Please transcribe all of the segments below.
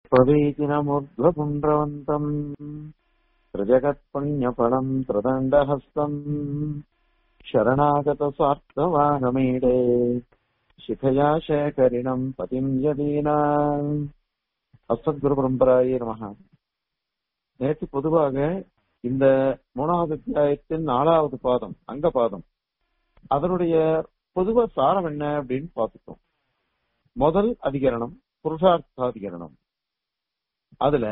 त्ववीतिनमुर्ध्वपुण्ड्रवन्तम् त्रिजगत्पुण्यफलम् त्रिदण्डहस्तम् शरणागतस्वार्थवानमीडे शिखया शेखरिणम् பதிம் யதீனா அசத்குரு பரம்பராயே நமக நேற்று பொதுவாக இந்த மூணாவது அத்தியாயத்தின் நாலாவது பாதம் அங்க பாதம் அதனுடைய பொதுவா சாரம் என்ன அப்படின்னு பார்த்துட்டோம் முதல் அதிகரணம் புருஷார்த்தாதிகரணம் அதுல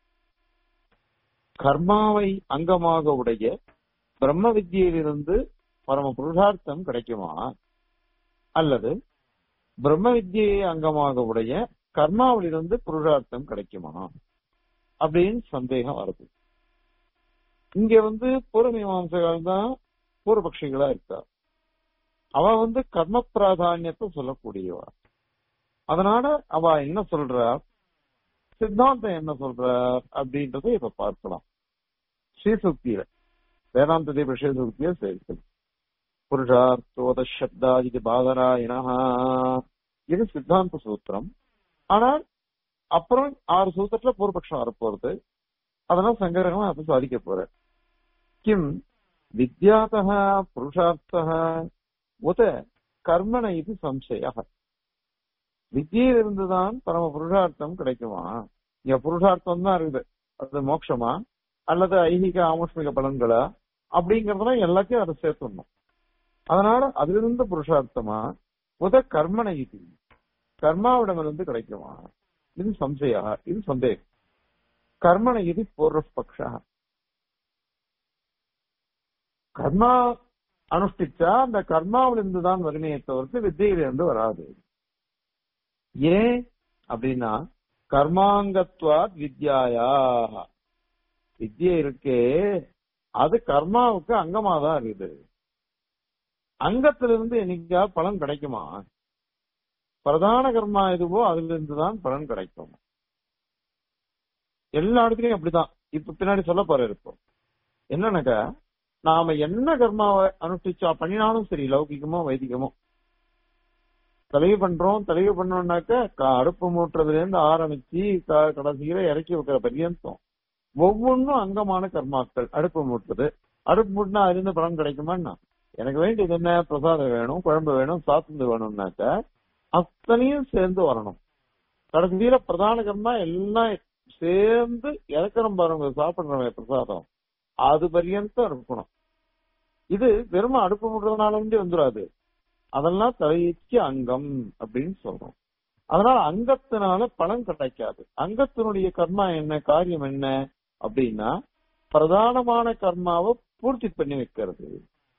கர்மாவை அங்கமாக உடைய பிரம்ம வித்தியிலிருந்து பரம புருஷார்த்தம் கிடைக்குமா அல்லது பிரம்ம வித்தியை அங்கமாக உடைய கர்மாவிலிருந்து புருஷார்த்தம் கிடைக்குமா அப்படின்னு சந்தேகம் வருது இங்க வந்து பூர்வ மீமாம்சகால் தான் பூர்வபக்ஷிகளா இருக்கா அவ வந்து கர்ம பிராதானியத்தை சொல்லக்கூடியவா அதனால அவ என்ன சொல்றா சித்தாந்தம் என்ன சொல்றார் அப்படின்றத இப்ப பார்க்கலாம் ஸ்ரீசுக்தியில வேதாந்த தேவ ஸ்ரீசுக்திய சேர்த்து புருஷார்த்தோத சப்தாதி பாதராயணா இது சித்தாந்த சூத்திரம் ஆனால் அப்புறம் ஆறு சூத்திரத்துல பூர்வபக்ஷம் வரப்போறது அதனால சங்கரகம் அப்ப சாதிக்க போற கிம் வித்யாத்தக புருஷார்த்தக உத கர்மண இது சம்சய வித்தியிலிருந்துதான் பரம புருஷார்த்தம் கிடைக்குமா இங்க புருஷார்த்தம் தான் இருக்குது அது மோட்சமா அல்லது ஐகிக ஆமுஷ்மிக பலன்களா அப்படிங்கறதெல்லாம் எல்லாத்தையும் அதை சேர்த்துடணும் அதனால அதிலிருந்து புருஷார்த்தமா உத கர்மண இது கர்மாவிடமிருந்து கிடைக்குமா இது சம்சயா இது சந்தேகம் கர்மண இது பூர்வபக்ஷ கர்மா அனுஷ்டிச்சா அந்த கர்மாவிலிருந்து தான் வருமே தவிர்த்து வித்தியிலிருந்து வராது ஏன் அப்படின்னா கர்மாங்கத்வாத் வித்யாயா வித்யா இருக்கே அது கர்மாவுக்கு அங்கமா தான் இருக்குது அங்கத்திலிருந்து என்னைக்கா பலன் கிடைக்குமா பிரதான கர்மா எதுவோ அதுல இருந்து தான் பலன் கிடைக்கும் எல்லா இடத்துலயும் அப்படிதான் இப்ப பின்னாடி சொல்ல போற இப்போ என்னன்னாக்கா நாம என்ன கர்மாவை அனுஷ்டிச்சா பண்ணினாலும் சரி லௌகிகமோ வைதிகமோ தலைவு பண்றோம் தலைவு பண்ணோம்னாக்க அடுப்பு மூட்டுறதுல இருந்து ஆரம்பிச்சு கடைசியில இறக்கி வைக்கிற பரியந்தம் ஒவ்வொன்றும் அங்கமான கர்மாக்கள் அடுப்பு மூட்டுறது அடுப்பு மூட்டினா அதுல பலன் கிடைக்குமான்னா எனக்கு வேண்டியது என்ன பிரசாதம் வேணும் குழம்பு வேணும் சாத்துந்து வேணும்னாக்க அத்தனையும் சேர்ந்து வரணும் கடைசியில பிரதான கர்மா எல்லாம் சேர்ந்து இறக்குறோம் பாருங்க சாப்பிடுறவங்க பிரசாதம் அது பரியந்தம் இருக்கணும் இது வெறும் அடுப்பு மூட்டுறதுனால வேண்டி வந்துடாது அதெல்லாம் தலைக்கு அங்கம் அப்படின்னு சொல்றோம் அதனால அங்கத்தினால பலன் கிடைக்காது அங்கத்தினுடைய கர்மா என்ன காரியம் என்ன அப்படின்னா பிரதானமான கர்மாவை பூர்த்தி பண்ணி வைக்கிறது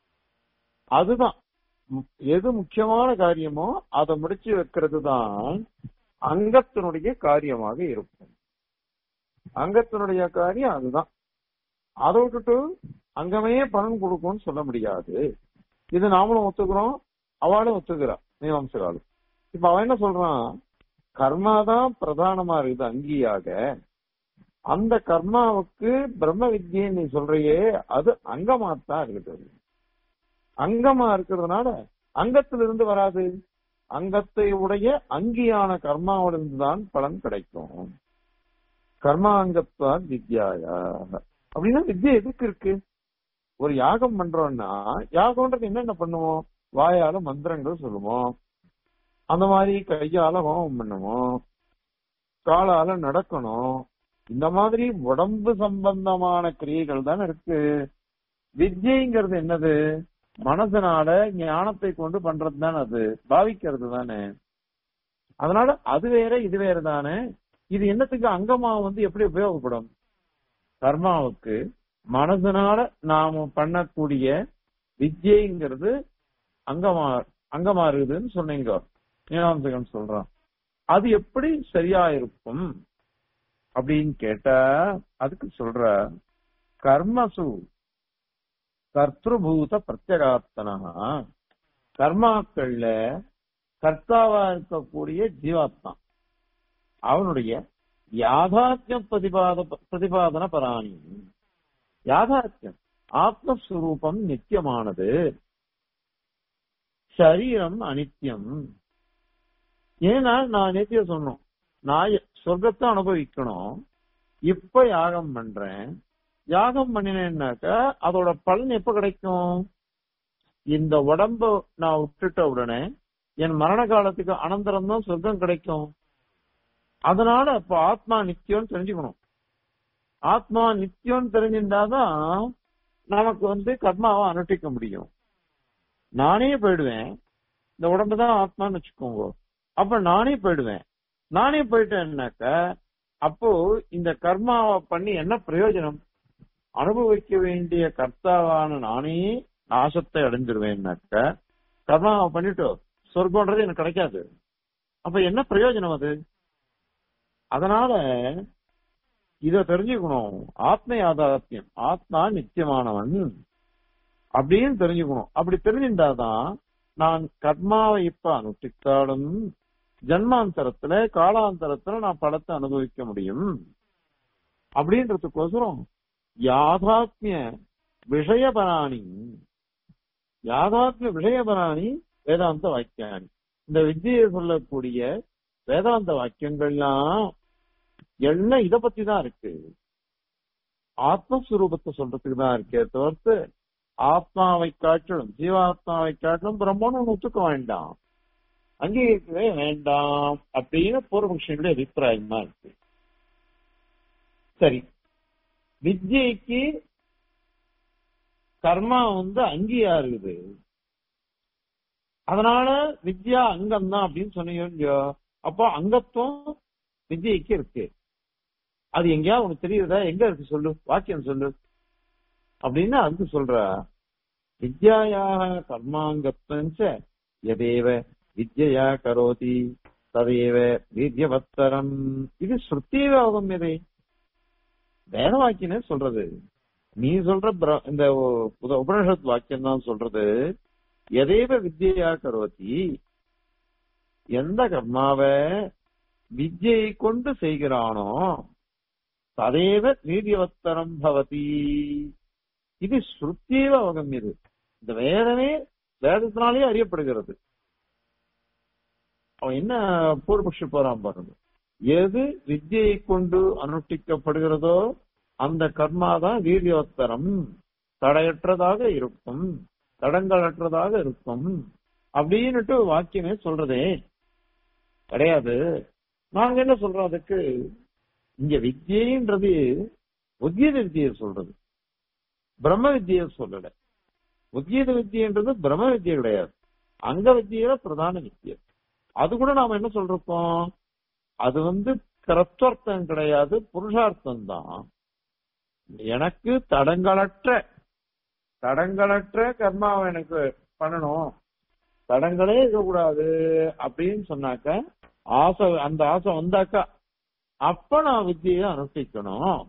அதுதான் எது முக்கியமான காரியமோ அதை முடிச்சு வைக்கிறது தான் அங்கத்தினுடைய காரியமாக இருக்கும் அங்கத்தினுடைய காரியம் அதுதான் அதை விட்டுட்டு அங்கமே பலன் கொடுக்கும்னு சொல்ல முடியாது இது நாமளும் ஒத்துக்கிறோம் அவளும் ஒத்துக்கிறா மீமாம்சகாலும் இப்ப அவன் என்ன சொல்றான் கர்மாதான் பிரதானமா இருக்குது அங்கீயாக அந்த கர்மாவுக்கு பிரம்ம வித்தியை நீ சொல்றியே அது அங்கமாத்தான் இருக்குது அங்கமா இருக்கிறதுனால அங்கத்திலிருந்து வராது அங்கத்தை உடைய அங்கியான கர்மாவிலிருந்து தான் பலன் கிடைக்கும் கர்மாங்கத்தான் வித்யாயா அப்படின்னா வித்யா எதுக்கு இருக்கு ஒரு யாகம் பண்றோம்னா யாகம்ன்றது என்னென்ன பண்ணுவோம் வாயால மந்திரங்கள் சொல்லுவோம் அந்த மாதிரி கையால ஹோமம் பண்ணுவோம் காலால நடக்கணும் இந்த மாதிரி உடம்பு சம்பந்தமான கிரியைகள் தானே இருக்கு வித்யைங்கிறது என்னது மனசனால ஞானத்தை கொண்டு பண்றது தானே அது பாவிக்கிறது தானே அதனால அது வேற இது வேற தானே இது என்னத்துக்கு அங்கமா வந்து எப்படி உபயோகப்படும் கர்மாவுக்கு மனசனால நாம பண்ணக்கூடிய வித்யைங்கிறது அங்கமா அங்கமா இருக்குதுன்னு சொன்னீங்க மீனாம்சகன் சொல்றான் அது எப்படி சரியா இருக்கும் அப்படின்னு கேட்டா அதுக்கு சொல்ற கர்மசு கர்த்தபூத பிரத்யகாத்தனா கர்மாக்கள்ல கர்த்தாவா இருக்கக்கூடிய ஜீவாத்மா அவனுடைய யாதாத்யம் பிரதிபாத பிரதிபாதன பராணி யாதார்த்தியம் ஆத்மஸ்வரூபம் நித்தியமானது சரீரம் அனித்தியம் ஏன்னா நான் நேத்திய சொன்னோம் நான் சொர்க்கத்தை அனுபவிக்கணும் இப்ப யாகம் பண்றேன் யாகம் பண்ணினேன்னாக்க அதோட பலன் எப்ப கிடைக்கும் இந்த உடம்ப நான் விட்டுட்ட உடனே என் மரண காலத்துக்கு அனந்தரம் தான் சொர்க்கம் கிடைக்கும் அதனால அப்ப ஆத்மா நித்தியம்னு தெரிஞ்சுக்கணும் ஆத்மா நித்தியம்னு தெரிஞ்சிருந்தாதான் நமக்கு வந்து கர்மாவை அனுஷ்டிக்க முடியும் நானே போயிடுவேன் இந்த உடம்பு தான் ஆத்மான்னு வச்சுக்கோங்க அப்ப நானே போயிடுவேன் நானே போயிட்டேன்னாக்க அப்போ இந்த கர்மாவை பண்ணி என்ன பிரயோஜனம் அனுபவிக்க வேண்டிய கர்த்தாவான நானே நாசத்தை அடைஞ்சிருவேன்னாக்க கர்மாவை பண்ணிட்டு சொர்க்கம்ன்றது எனக்கு கிடைக்காது அப்ப என்ன பிரயோஜனம் அது அதனால இத தெரிஞ்சுக்கணும் ஆத்ம யாதார்த்தியம் ஆத்மா நித்தியமானவன் அப்படின்னு தெரிஞ்சுக்கணும் அப்படி தெரிஞ்சிருந்தாதான் நான் கர்மாவை இப்ப அனுஷ்டித்தாலும் ஜன்மாந்தரத்துல காலாந்தரத்துல நான் படத்தை அனுபவிக்க முடியும் அப்படின்றதுக்கோசரம் யாதாத்மிய விஷயபராணி யாதாத்மிய விஷயபராணி வேதாந்த வாக்கியானி இந்த வித்தியை சொல்லக்கூடிய வேதாந்த வாக்கியங்கள்லாம் எல்லாம் இத பத்தி தான் இருக்கு ஆத்மஸ்வரூபத்தை சொல்றதுக்கு தான் இருக்கே தவிர்த்து ஆத்மாவை காட்டிலும் ஜீவாத்மாவை காட்டிலும் பிரம்மன்னு ஒத்துக்க வேண்டாம் அங்கீகரிக்கவே வேண்டாம் அப்படின்னு பூர்வபக்ஷனுடைய அபிப்பிராயமா இருக்கு சரி வித்யைக்கு கர்மா வந்து அங்கீகா இருக்குது அதனால வித்யா அங்கம் தான் அப்படின்னு சொன்னீங்க இல்லையோ அப்போ அங்கத்துவம் வித்யைக்கு இருக்கு அது எங்கேயா உனக்கு தெரியுதா எங்க இருக்கு சொல்லு வாக்கியம் சொல்லு அப்படின்னு அதுக்கு சொல்ற வித்யாயாக கர்மாங்கத்வஞ்ச எதேவ வித்யா கரோதி ததேவ வீரியவத்தரம் இது ஸ்ருத்தீவ அவகமியதே வேத வாக்கியனே சொல்றது நீ சொல்ற பிர- இந்த உ- உபனிஷத் வாக்கியம் தான் சொல்றது எதேவ வித்யா கரோதி எந்த கர்மாவ வித்யை கொண்டு செய்கிறானோ ததேவ வீரியவத்தரம் பவதி இது ஸ்ருத்தீவ அவகமியது இந்த வேதமே வேதத்தினாலே அறியப்படுகிறது அவன் என்ன பூர்வபக்ஷி போறான் பாருங்க எது வித்யை கொண்டு அனுஷ்டிக்கப்படுகிறதோ அந்த கர்மா தான் வீரியோத்தரம் தடையற்றதாக இருக்கும் தடங்களற்றதாக இருக்கும் அப்படின்னுட்டு வாக்கியமே சொல்றதே கிடையாது நாங்க என்ன சொல்றோம் அதுக்கு இங்க வித்யன்றது உத்யத வித்தியை சொல்றது பிரம்ம வித்தியை சொல்லல உத்யத வித்தியன்றது பிரம்ம வித்தியை கிடையாது அங்க வித்தியில பிரதான வித்தியை அது கூட நாம என்ன சொல்றோம் அது வந்து கரத்வர்த்தம் கிடையாது புருஷார்த்தம் தான் எனக்கு தடங்களற்ற தடங்களற்ற கர்மாவை எனக்கு பண்ணணும் தடங்களே இருக்கக்கூடாது அப்படின்னு சொன்னாக்க ஆசை அந்த ஆசை வந்தாக்கா அப்ப நான் வித்தியை அனுஷ்டிக்கணும்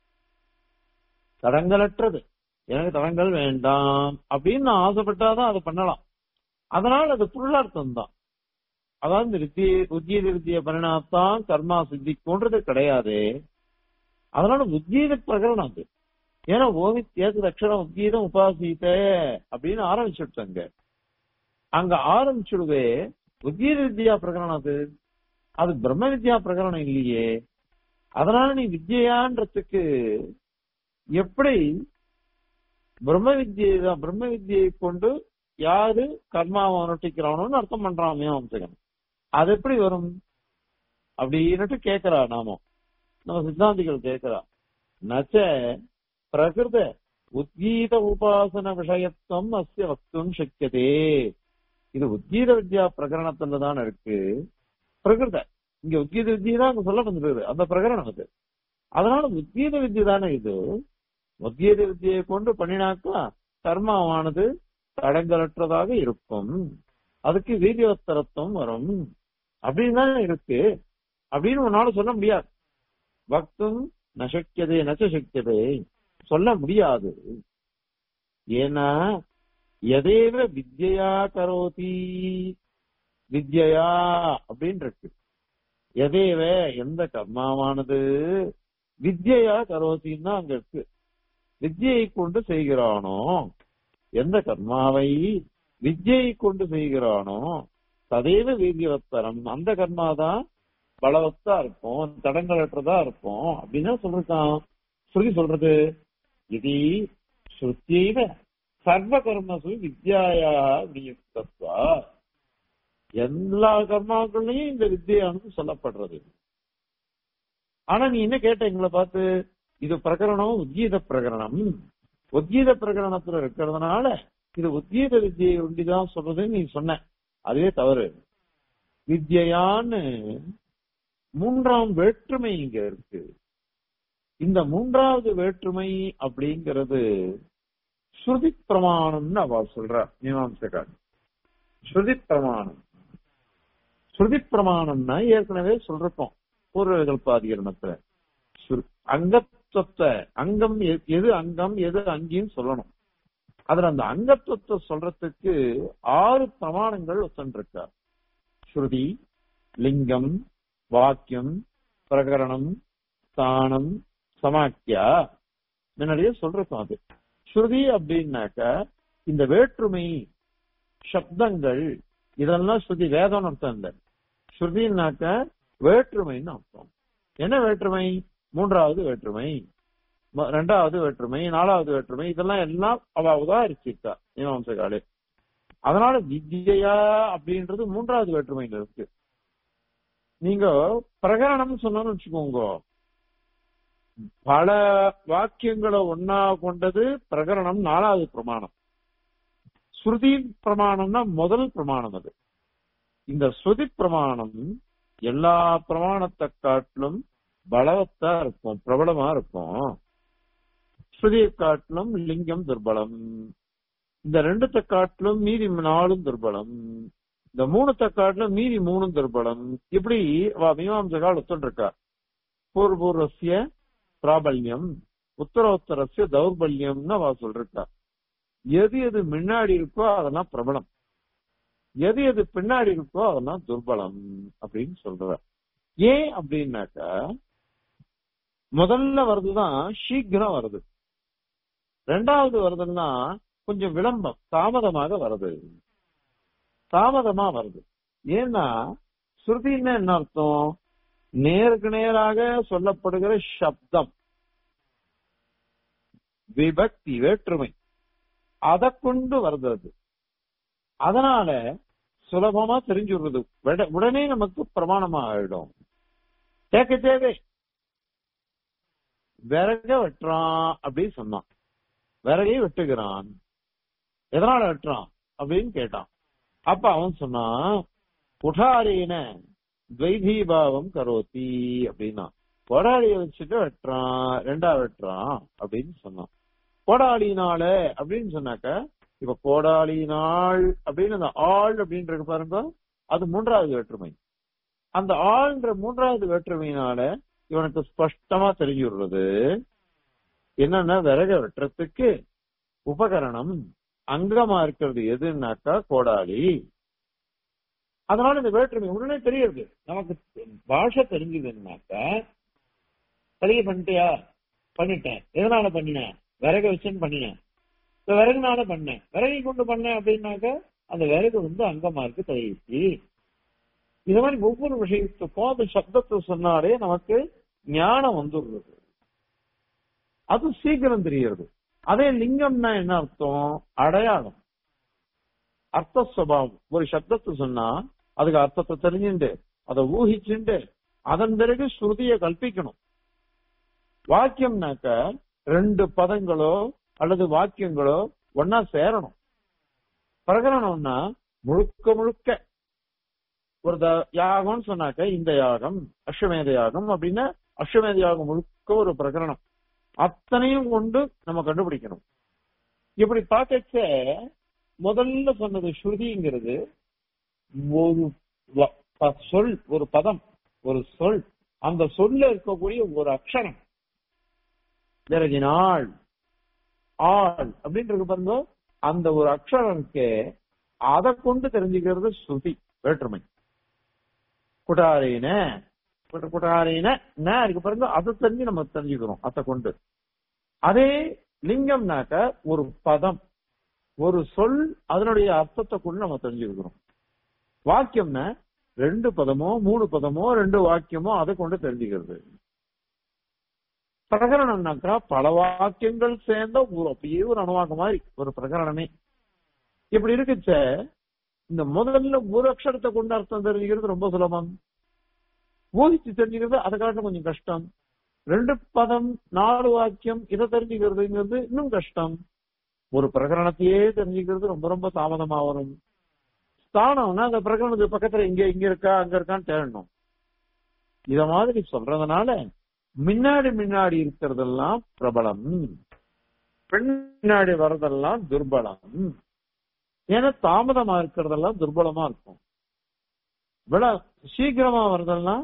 தடங்களற்றது எனக்கு தடங்கள் வேண்டாம் அப்படின்னு நான் ஆசைப்பட்டாதான் அதை பண்ணலாம் அதனால அது புருஷார்த்தம் தான் அதாவது இந்த வித்தியை உத்தியத வித்தியை பண்ணினாத்தான் கர்மா சித்திக்கும்ன்றது கிடையாது அதனால உத்கீத பிரகரணம் அது ஏன்னா ஓமி தேக்கு அக்ஷரம் உத்கீதம் உபாசித்த அப்படின்னு ஆரம்பிச்சுட்டாங்க அங்க ஆரம்பிச்சுடுவே உத்கீத வித்யா பிரகரணம் அது அது பிரம்ம வித்யா பிரகரணம் இல்லையே அதனால நீ வித்யான்றதுக்கு எப்படி பிரம்ம வித்யை தான் பிரம்ம வித்யை கொண்டு யாரு கர்மாவை அனுஷ்டிக்கிறானோன்னு அர்த்தம் பண்றான் மீமாம்சகன் அது எப்படி வரும் அப்படின்னுட்டு கேக்குறா நாம நம்ம சித்தாந்திகள் கேக்குறா நச்ச பிரகிருத உத்கீத உபாசன விஷயத்துவம் அஸ்ய வக்தும் சக்கியதே இது உத்கீத வித்யா பிரகரணத்துல தான் இருக்கு பிரகிருத இங்க உத்கீத வித்யை தான் அங்க சொல்ல வந்துருக்குது அந்த பிரகரணம் அது அதனால உத்கீத வித்யை தானே இது உத்கீத வித்தியை கொண்டு பண்ணினாக்கா கர்மாவானது தடங்களற்றதாக இருக்கும் அதுக்கு வீரியோத்தரத்துவம் வரும் அப்படின்னு தான் இருக்கு அப்படின்னு உன்னால சொல்ல முடியாது பக்தும் நசக்கியதே நச்ச சக்கியதே சொல்ல முடியாது ஏன்னா எதேவ வித்யா கரோதி வித்யா அப்படின்னு இருக்கு எதேவ எந்த கர்மாவானது வித்யா கரோத்தின்னு தான் அங்க இருக்கு வித்யை கொண்டு செய்கிறானோ எந்த கர்மாவை வித்யை கொண்டு செய்கிறானோ ததேவ வீரியவத்தரம் அந்த கர்மாதான் பலவத்தா இருக்கும் தடங்களற்றதா இருக்கும் அப்படின்னு சொல்றான் ஸ்ருதி சொல்றது இது ஸ்ருத்தியைவ சர்வ கர்மசு வித்யாயா நியுக்தத்வா எல்லா கர்மாக்கள்லயும் இந்த வித்தியானது சொல்லப்படுறது ஆனா நீ என்ன கேட்ட எங்களை பார்த்து இது பிரகரணம் உத்கீத பிரகரணம் உத்கீத பிரகரணத்துல இருக்கிறதுனால இது உத்கீத வித்தியை ஒண்டிதான் சொல்றதுன்னு நீ சொன்ன அதுவே தவறு வித்யான்னு மூன்றாம் வேற்றுமை இங்க இருக்கு இந்த மூன்றாவது வேற்றுமை அப்படிங்கிறது ஸ்ருதி பிரமாணம்னு அவ சொல்ற மீமாம்சக்கார் ஸ்ருதி பிரமாணம் ஸ்ருதி பிரமாணம்னா ஏற்கனவே சொல்றோம் பூர்வகல்பாதிகரணத்துல அங்கத்துவத்தை அங்கம் எ- எது அங்கம் எது அங்கின்னு சொல்லணும் அதுல அந்த அங்கத்துவத்தை சொல்றதுக்கு ஆறு பிரமாணங்கள் ஒத்தன்றிருக்கார் ஸ்ருதி லிங்கம் வாக்கியம் பிரகரணம் ஸ்தானம் சமாக்கியா முன்னாடியே சொல்றோம் அது ஸ்ருதி அப்படின்னாக்க இந்த வேற்றுமை சப்தங்கள் இதெல்லாம் ஸ்ருதி வேதம்னு அர்த்தம் இல்ல ஸ்ருதினாக்க வேற்றுமைன்னு அர்த்தம் என்ன வேற்றுமை மூன்றாவது வேற்றுமை ம- ரெண்டாவது வேற்றுமை நாலாவது வேற்றுமை இதெல்லாம் எல்லாம் அவ உதாரிச்சிருக்கா மீமாம்சகாலே அதனால வித்யா அப்படின்றது மூன்றாவது வேற்றுமையில இருக்கு நீங்க பிரகரணம் சொன்னோம்னு வச்சுக்கோங்க பல வாக்கியங்களை ஒன்னா கொண்டது பிரகரணம் நாலாவது பிரமாணம் ஸ்ருதி பிரமாணம்னா முதல் பிரமாணம் அது இந்த ஸ்ருதி பிரமாணம் எல்லா பிரமாணத்தை காட்டிலும் பலவத்தா இருக்கும் பிரபலமா இருக்கும் ஸ்ருதியை காட்டிலும் லிங்கம் துர்பலம் இந்த ரெண்டுத்தை காட்டிலும் மீதி நாலும் துர்பலம் இந்த மூணுத்தை காட்டிலும் மீதி மூணும் துர்பலம் இப்படி அவ மீமாம்சகால் ஒத்துருக்கா பூர்வபூர்வசிய பிராபல்யம் உத்தரோத்தரஸ்ய தௌர்பல்யம்னு அவ சொல்றா எது எது முன்னாடி இருக்கோ அதெல்லாம் பிரபலம் எது எது பின்னாடி இருக்கோ அதெல்லாம் துர்பலம் அப்படின்னு சொல்ற ஏன் அப்படின்னாக்கா முதல்ல வருதுதான் சீக்கிரம் வருது ரெண்டாவது வருதுன்னா கொஞ்சம் விளம்பம் தாமதமாக வருது தாமதமா வருது ஏன்னா ஸ்ருதின்னா என்ன அர்த்தம் நேருக்கு நேராக சொல்லப்படுகிற சப்தம் விபக்தி வேற்றுமை அதை கொண்டு வருது அது அதனால சுலபமா தெரிஞ்சுடுறது விட- உடனே நமக்கு பிரமாணமா ஆயிடும் கேட்க தேவை விறக வெட்டுறான் அப்படின்னு சொன்னான் விறகை வெட்டுகிறான் எதனால வெட்டுறான் அப்படின்னு கேட்டான் அப்ப அவன் சொன்னான் குடாரீன துவைதீபாவம் கரோத்தி அப்படின்னா கொடாலிய வச்சுட்டு வெட்டுறான் ரெண்டா வெட்டுறான் அப்படின்னு சொன்னான் கோடாலினால அப்படின்னு சொன்னாக்க இப்ப கோடாலினாள் அப்படின்னு அந்த ஆள் அப்படின்றது பாருங்க அது மூன்றாவது வேற்றுமை அந்த ஆள்ன்ற மூன்றாவது வேற்றுமையினால இவனுக்கு ஸ்பஷ்டமா தெரிஞ்சு விடுறது என்னன்னா விறக வெட்டுறதுக்கு உபகரணம் அங்கமா இருக்கிறது எதுன்னாக்கா கோடாலி அதனால இந்த வேற்றுமை உடனே தெரியுது நமக்கு பாஷை தெரிஞ்சதுன்னாக்கா சரியா பண்ணிட்டியா பண்ணிட்டேன் எதனால பண்ணினேன் விறகு வச்சுன்னு பண்ணினேன் இப்ப விறகுனால பண்ணேன் விறகை கொண்டு பண்ணேன் அப்படின்னாக்க அந்த விறகு வந்து அங்கமா இருக்கு தெரியுது இந்த மாதிரி ஒவ்வொரு விஷயத்துக்கும் அந்த சப்தத்தை சொன்னாலே நமக்கு ஞானம் வந்துடுறது அது சீக்கிரம் தெரியறது அதே லிங்கம்னா என்ன அர்த்தம் அடையாளம் அர்த்த சுபாவம் ஒரு சப்தத்தை சொன்னா அதுக்கு அர்த்தத்தை தெரிஞ்சுண்டு அதை ஊகிச்சுண்டு அதன் பிறகு ஸ்ருதியை கல்பிக்கணும் வாக்கியம்னாக்க ரெண்டு பதங்களோ அல்லது வாக்கியங்களோ ஒன்னா சேரணும் பிரகரணம்னா முழுக்க முழுக்க ஒரு த- யாகம்னு சொன்னாக்க இந்த யாகம் அஸ்வமேத யாகம் அப்படின்னா அஸ்வமேத யாகம் முழுக்க ஒரு பிரகரணம் அத்தனையும் கொண்டு நம்ம கண்டுபிடிக்கணும் இப்படி பார்க்கச்ச முதல்ல சொன்னது ஸ்ருதிங்கிறது ஒரு வ- ப- சொல் ஒரு பதம் ஒரு சொல் அந்த சொல்ல இருக்கக்கூடிய ஒரு அக்ஷரம் விறகினாள் ஆள் அப்படின்றது பாருங்க அந்த ஒரு அக்ஷரம் இருக்கே அதை கொண்டு தெரிஞ்சுக்கிறது ஸ்ருதி வேற்றுமை குடாரின குடாரின ந இருக்கு பாருங்க அதை தெரிஞ்சு நம்ம தெரிஞ்சுக்கிறோம் அதை கொண்டு அதே லிங்கம்னாக்க ஒரு பதம் ஒரு சொல் அதனுடைய அர்த்தத்தை கொண்டு நம்ம தெரிஞ்சுக்கிறோம் வாக்கியம்னா ரெண்டு பதமோ மூணு பதமோ ரெண்டு வாக்கியமோ அதை கொண்டு தெரிஞ்சுக்கிறது பிரகரணம்னாக்கா பல வாக்கியங்கள் சேர்ந்த ஒரு அப்படியே ஒரு அணுவாக்க மாதிரி ஒரு பிரகரணமே இப்படி இருக்குச்ச இந்த முதல்ல ஒரு அக்ஷரத்தை கொண்டு அர்த்தம் தெரிஞ்சுக்கிறது ரொம்ப சுலபம் ஊகிச்சு தெரிஞ்சுக்கிறது அதை காட்டும் கொஞ்சம் கஷ்டம் ரெண்டு பதம் நாலு வாக்கியம் இதை தெரிஞ்சுக்கிறதுங்கிறது இன்னும் கஷ்டம் ஒரு பிரகரணத்தையே தெரிஞ்சுக்கிறது ரொம்ப ரொம்ப தாமதமா வரும் ஸ்தானம்னா அந்த பிரகரணத்துக்கு பக்கத்துல இங்க இங்க இருக்கா அங்க இருக்கான்னு தேடணும் இத மாதிரி சொல்றதுனால முன்னாடி முன்னாடி இருக்கிறதெல்லாம் பிரபலம் பின்னாடி வர்றதெல்லாம் துர்பலம் ஏன்னா தாமதமா இருக்கிறதெல்லாம் துர்பலமா இருக்கும் விட சீக்கிரமா வர்றதெல்லாம்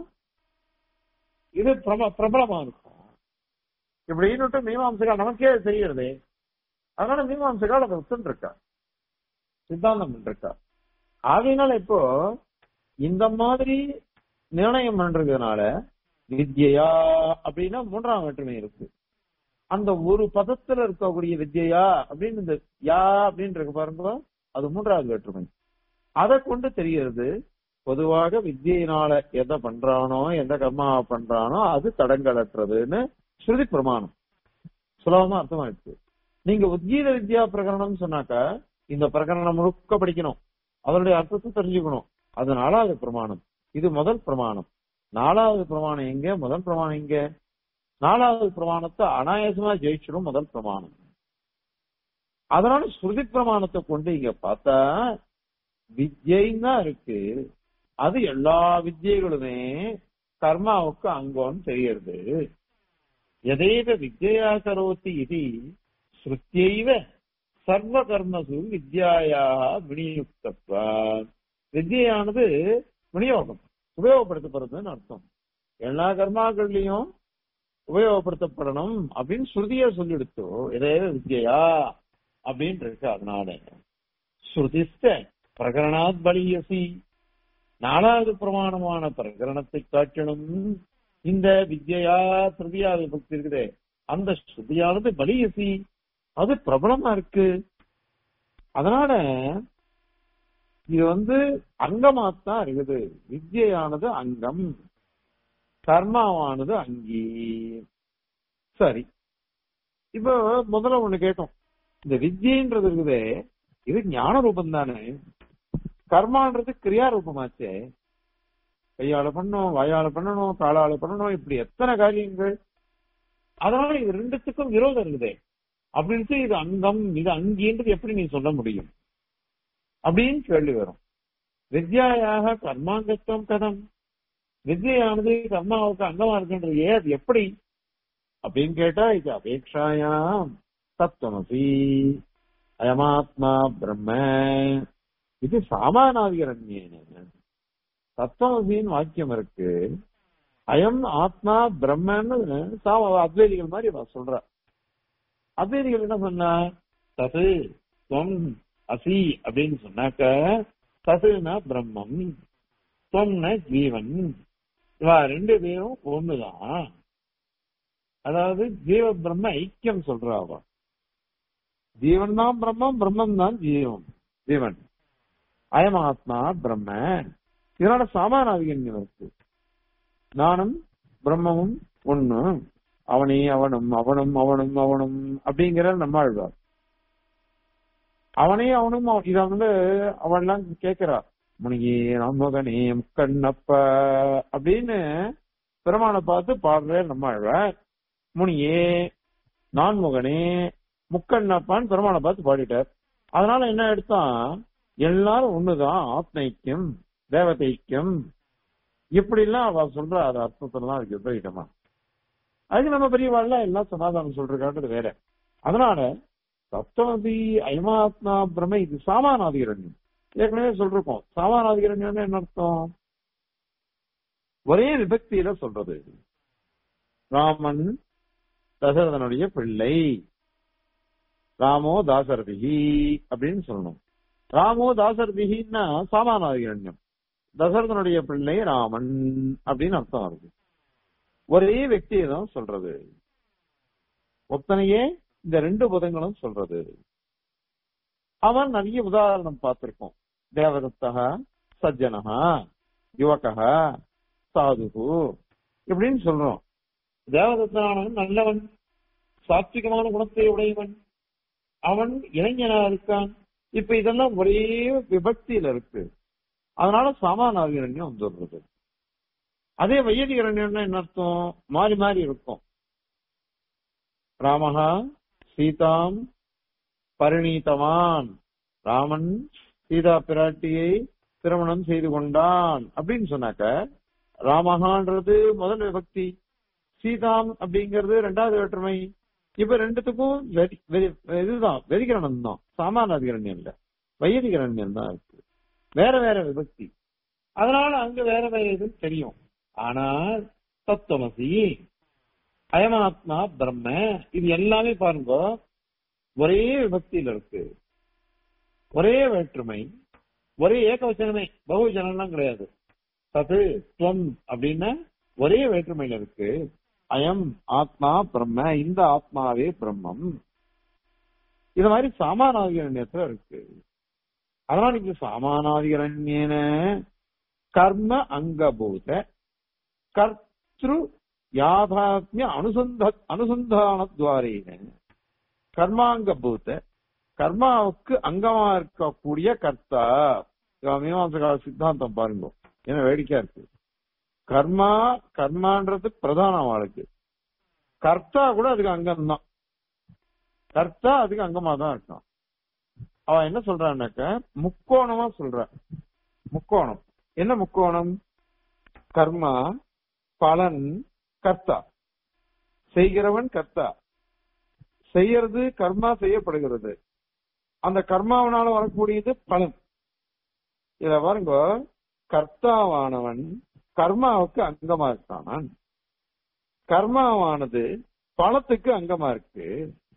இது பிரப பிரபலமா இருக்கும் இப்படின்னு மீமாம்சகால் நமக்கே அது தெரியறது அதனால மீமாம்சகால் அதை விட்டு இருக்கா சித்தாந்தம் இருக்கா ஆகையினால இப்போ இந்த மாதிரி நிர்ணயம் பண்றதுனால வித்யா அப்படின்னா மூன்றாம் வேற்றுமை இருக்கு அந்த ஒரு பதத்துல இருக்கக்கூடிய வித்யா அப்படின்னு இந்த யா அப்படின்னு இருக்கு பாருங்க அது மூன்றாவது வேற்றுமை அதை கொண்டு தெரியறது பொதுவாக வித்தியினால எதை பண்றானோ எந்த கர்மா பண்றானோ அது தடங்களற்றதுன்னு ஸ்ருதி பிரமாணம் சுலபமா அர்த்தமாயிடுச்சு நீங்க உத்கீத வித்யா பிரகரணம் சொன்னாக்கா இந்த பிரகரணம் முழுக்க படிக்கணும் அதனுடைய அர்த்தத்தை தெரிஞ்சுக்கணும் அதனால அது பிரமாணம் இது முதல் பிரமாணம் நாலாவது பிரமாணம் எங்க முதல் பிரமாணம் எங்க நாலாவது பிரமாணத்தை அனாயாசமா ஜெயிச்சிடும் முதல் பிரமாணம் அதனால ஸ்ருதி பிரமாணத்தை கொண்டு இங்க பார்த்தா வித்யைன்னா இருக்கு அது எல்லா வித்யைகளுமே கர்மாவுக்கு அங்கோன்னு தெரியுது எதேவ வித்யா கரோத்தி இது ஸ்ருத்தியைவ சர்வ கர்மசு வித்யாயா விநியுக்தத்வா வித்யானது விநியோகம் உபயோகப்படுத்தப்படுறதுன்னு அர்த்தம் எல்லா கர்மாக்கள்லயும் உபயோகப்படுத்தப்படணும் அப்படின்னு ஸ்ருதிய சொல்லிடுத்தோ எதேவ வித்யா அப்படின்னு இருக்கு அதனால ஸ்ருதிஸ்த பிரகரணாத் பலியசி நாலாவது பிரமாணமான பிரகரணத்தை காட்டணும் இந்த வித்யா திருதியா விபக்தி இருக்குதே அந்த ஸ்ருதியானது பலியசி அது பிரபலமா இருக்கு அதனால இது வந்து அங்கமாத்தான் இருக்குது வித்யானது அங்கம் கர்மாவானது அங்கி சரி இப்ப முதல்ல ஒண்ணு கேட்டோம் இந்த வித்யன்றது இருக்குதே இது ஞான ரூபம் தானே கர்மான்றது கிரியா ரூபமாச்சே கையால பண்ணணும் வாயால பண்ணணும் காலால பண்ணணும் இப்படி எத்தனை காரியங்கள் அதனால இது ரெண்டுத்துக்கும் விரோதம் இருக்குதே அப்படின்னு இது அங்கம் இது அங்கின்றது எப்படி நீ சொல்ல முடியும் அப்படின்னு கேள்வி வரும் வித்யாயாக கர்மாங்கத்துவம் கதம் வித்யானது கர்மாவுக்கு அங்கமா இருக்குன்றது ஏன் அது எப்படி அப்படின்னு கேட்டா இது அபேட்சாயாம் தத்துவமசி அயமாத்மா பிரம்ம இது சாமானாதிகரண்யேன தத்துவமசின்னு வாக்கியம் இருக்கு அயம் ஆத்மா பிரம்மன்னு சாம அத்வைதிகள் மாதிரி அவ சொல்ற அத்வைதிகள் என்ன சொன்னா தது துவம் அசி அப்படின்னு சொன்னாக்க ததுனா பிரம்மம் துவம்னா ஜீவன் இவா ரெண்டு பேரும் ஒண்ணுதான் அதாவது ஜீவ பிரம்ம ஐக்கியம் சொல்றா அவ ஜீவன் தான் பிரம்மம் பிரம்மம் தான் ஜீவன் ஜீவன் அயமாத்மா பிரம்ம இதனால சாமானாதிகன்யம் இருக்கு நானும் பிரம்மமும் ஒண்ணு அவனே அவனும் அவனும் அவனும் அவனும் அப்படிங்கிற நம்மாழ்வார் அவனே அவனும் அவ- இத வந்து அவன்லாம் கேக்குறா முனியே ராமகனே முக்கண்ணப்ப அப்படின்னு பெருமானை பார்த்து பாடுற நம்மாழ்வார் முனியே நான்முகனே முக்கண்ணப்பான்னு பெருமானை பார்த்து பாடிட்டார் அதனால என்ன எடுத்தான் எல்லாரும் ஒண்ணுதான் ஆத்மைக்கியம் தேவதைக்கியம் இப்படி எல்லாம் அவ சொல்ற அது அர்த்தத்தெல்லாம் அதுக்கு விபரீதமா அதுக்கு நம்ம பெரியவாள்ல எல்லாம் சமாதானம் சொல்றான்றது வேற அதனால தத்துவதி அயமாத்மா பிரம்ம இது சாமானாதிகரண்யம் ஏற்கனவே சொல்லிருக்கோம் சாமானாதிகரண்யம் என்ன அர்த்தம் ஒரே விபக்தியில சொல்றது ராமன் தசரதனுடைய பிள்ளை ராமோ தாசரதிகி அப்படின்னு சொல்லணும் ராமோ தாசரதிகின்னா சாமானாதிகரண்யம் தசரதனுடைய பிள்ளை ராமன் அப்படின்னு அர்த்தம் வருது ஒரே వ్యక్తిயை தான் சொல்றது ஒத்தனையே இந்த ரெண்டு புதங்களும் சொல்றது அவன் நிறைய உதாரணம் பார்த்திருக்கோம் தேவதத்தகா சஜ்ஜனகா யுவகா சாதுகு இப்படின்னு சொல்றோம் தேவதத்தனானவன் நல்லவன் சாத்விகமான குணத்தை உடையவன் அவன் இளைஞனா இருக்கான் இப்ப இதெல்லாம் ஒரே விபக்தியில இருக்கு அதனால சமானாகிரண்யம் வந்துடுறது அதே வையதிகரண்யம்னா என்ன அர்த்தம் மாறி மாறி இருக்கும் ராமஹா சீதாம் பரிணீதவான் ராமன் சீதா பிராட்டியை திருமணம் செய்து கொண்டான் அப்படின்னு சொன்னாக்க ராமஹான்றது முதல் விபக்தி சீதாம் அப்படிங்கிறது ரெண்டாவது வேற்றுமை இப்ப ரெண்டுத்துக்கும் வெதி- வெதி- இதுதான் வெதிகரணம் தான் சாமான அதிகரண்யம் இல்ல வையதிகரண்யம் தான் இருக்கு வேற வேற விபக்தி அதனால அங்க வேற வேற இது தெரியும் ஆனால் தத்துவமசி அயமாத்மா பிரம்ம இது எல்லாமே பாருங்க ஒரே விபக்தியில இருக்கு ஒரே வேற்றுமை ஒரே ஏகவச்சனமே பகுவச்சனம்லாம் கிடையாது தது துவம் அப்படின்னா ஒரே வேற்றுமையில இருக்கு அயம் ஆத்மா பிரம்ம இந்த ஆத்மாவே பிரம்மம் இது மாதிரி சாமானாதிகரண்யத்துல இருக்கு அதனால இங்க சாமானாதிகரண்யன கர்ம அங்கபூத கர்த்திரு யாதாத்மிய அனுசந்த அனுசந்தானத்வாரேன கர்மாங்கபூத கர்மாவுக்கு அங்கமா இருக்கக்கூடிய கர்த்தா இவன் மீமாச கால சித்தாந்தம் பாருங்க என்ன வேடிக்கையா இருக்கு கர்மா கர்மான்றது பிரதானம் அவளுக்கு கர்த்தா கூட அதுக்கு அங்கம் தான் கர்த்தா அதுக்கு அங்கமா தான் இருக்கான் அவன் என்ன சொல்றான்னாக்க முக்கோணமா சொல்ற முக்கோணம் என்ன முக்கோணம் கர்மா பலன் கர்த்தா செய்கிறவன் கர்த்தா செய்யறது கர்மா செய்யப்படுகிறது அந்த கர்மாவனால வரக்கூடியது பலன் இத பாருங்க கர்த்தாவானவன் கர்மாவுக்கு அங்கமா இருக்கான் கர்மாவானது பலத்துக்கு அங்கமா இருக்கு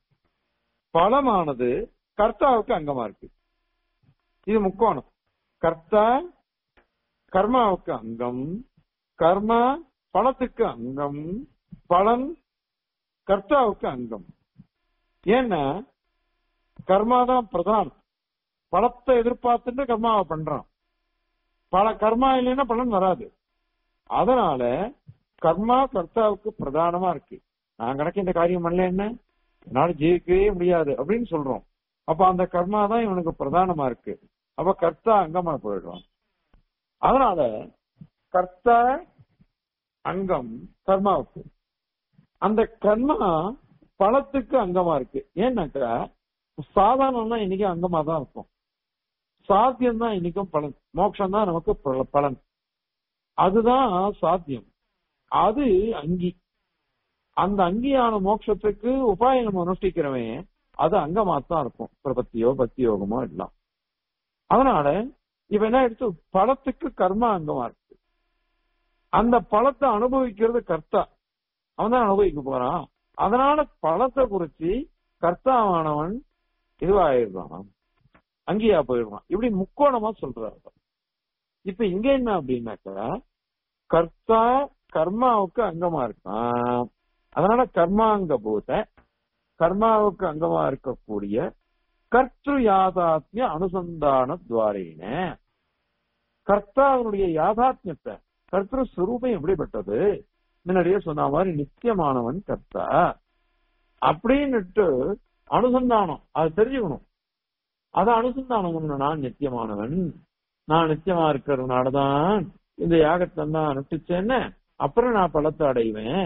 பலமானது கர்த்தாவுக்கு அங்கமா இருக்கு இது முக்கோணம் கர்த்தா கர்மாவுக்கு அங்கம் கர்மா பலத்துக்கு அங்கம் பலன் கர்த்தாவுக்கு அங்கம் ஏன்னா கர்மா தான் பிரதானம் பலத்தை எதிர்பார்த்துட்டு கர்மாவை பண்றான் பல கர்மா இல்லைன்னா பலன் வராது அதனால கர்மா கர்த்தாவுக்கு பிரதானமா இருக்கு நான் கணக்கு இந்த காரியம் பண்ணல என்ன என்னால ஜீவிக்கவே முடியாது அப்படின்னு சொல்றோம் அப்ப அந்த கர்மா தான் இவனுக்கு பிரதானமா இருக்கு அப்ப கர்த்தா அங்கமா போயிடுவான் அதனால கர்த்தா அங்கம் கர்மாவுக்கு அந்த கர்மா பலத்துக்கு அங்கமா இருக்கு ஏன்னாக்கா சாதாரணம்னா இன்னைக்கு அங்கமா தான் இருக்கும் சாத்தியம் தான் இன்னைக்கும் பலன் மோட்சம் தான் நமக்கு பல- பலன் அதுதான் சாத்தியம் அது அங்கி அந்த அங்கியான மோட்சத்துக்கு உபாயம் நம்ம அனுஷ்டிக்கிறவன் அது அங்கமா தான் இருக்கும் பிரபத்தியோ பக்தி யோகமோ எல்லாம் அதனால இப்ப என்ன எடுத்து பலத்துக்கு கர்மா அங்கமா இருக்கு அந்த பலத்தை அனுபவிக்கிறது கர்த்தா அவன் தான் அனுபவிக்க போறான் அதனால பலத்தை குறிச்சு கர்த்தாவானவன் இதுவாயிடுறான் அங்கேயா போயிடுவான் இப்படி முக்கோணமா சொல்றாரு இப்ப இங்க என்ன அப்படின்னாக்கா கர்த்தா கர்மாவுக்கு அங்கமா இருக்கான் அதனால கர்மாங்க பூத கர்மாவுக்கு அங்கமா இருக்கக்கூடிய கர்த்து யாதாத்மிய அனுசந்தான துவாரேன கர்த்தாவினுடைய யாதாத்மியத்தை கர்த்தர் சுரூபம் எப்படிப்பட்டது முன்னாடியே சொன்ன மாதிரி நித்தியமானவன் கர்த்தா அப்படின்னுட்டு அனுசந்தானம் அது தெரிஞ்சுக்கணும் அதை அனுசந்தானம் பண்ணணும். நான் நித்தியமானவன் நான் நித்தியமா இருக்கிறதுனாலதான் இந்த யாகத்தை நான் அனுஷ்டிச்சேன்னு அப்புறம் நான் பலத்தை அடைவேன்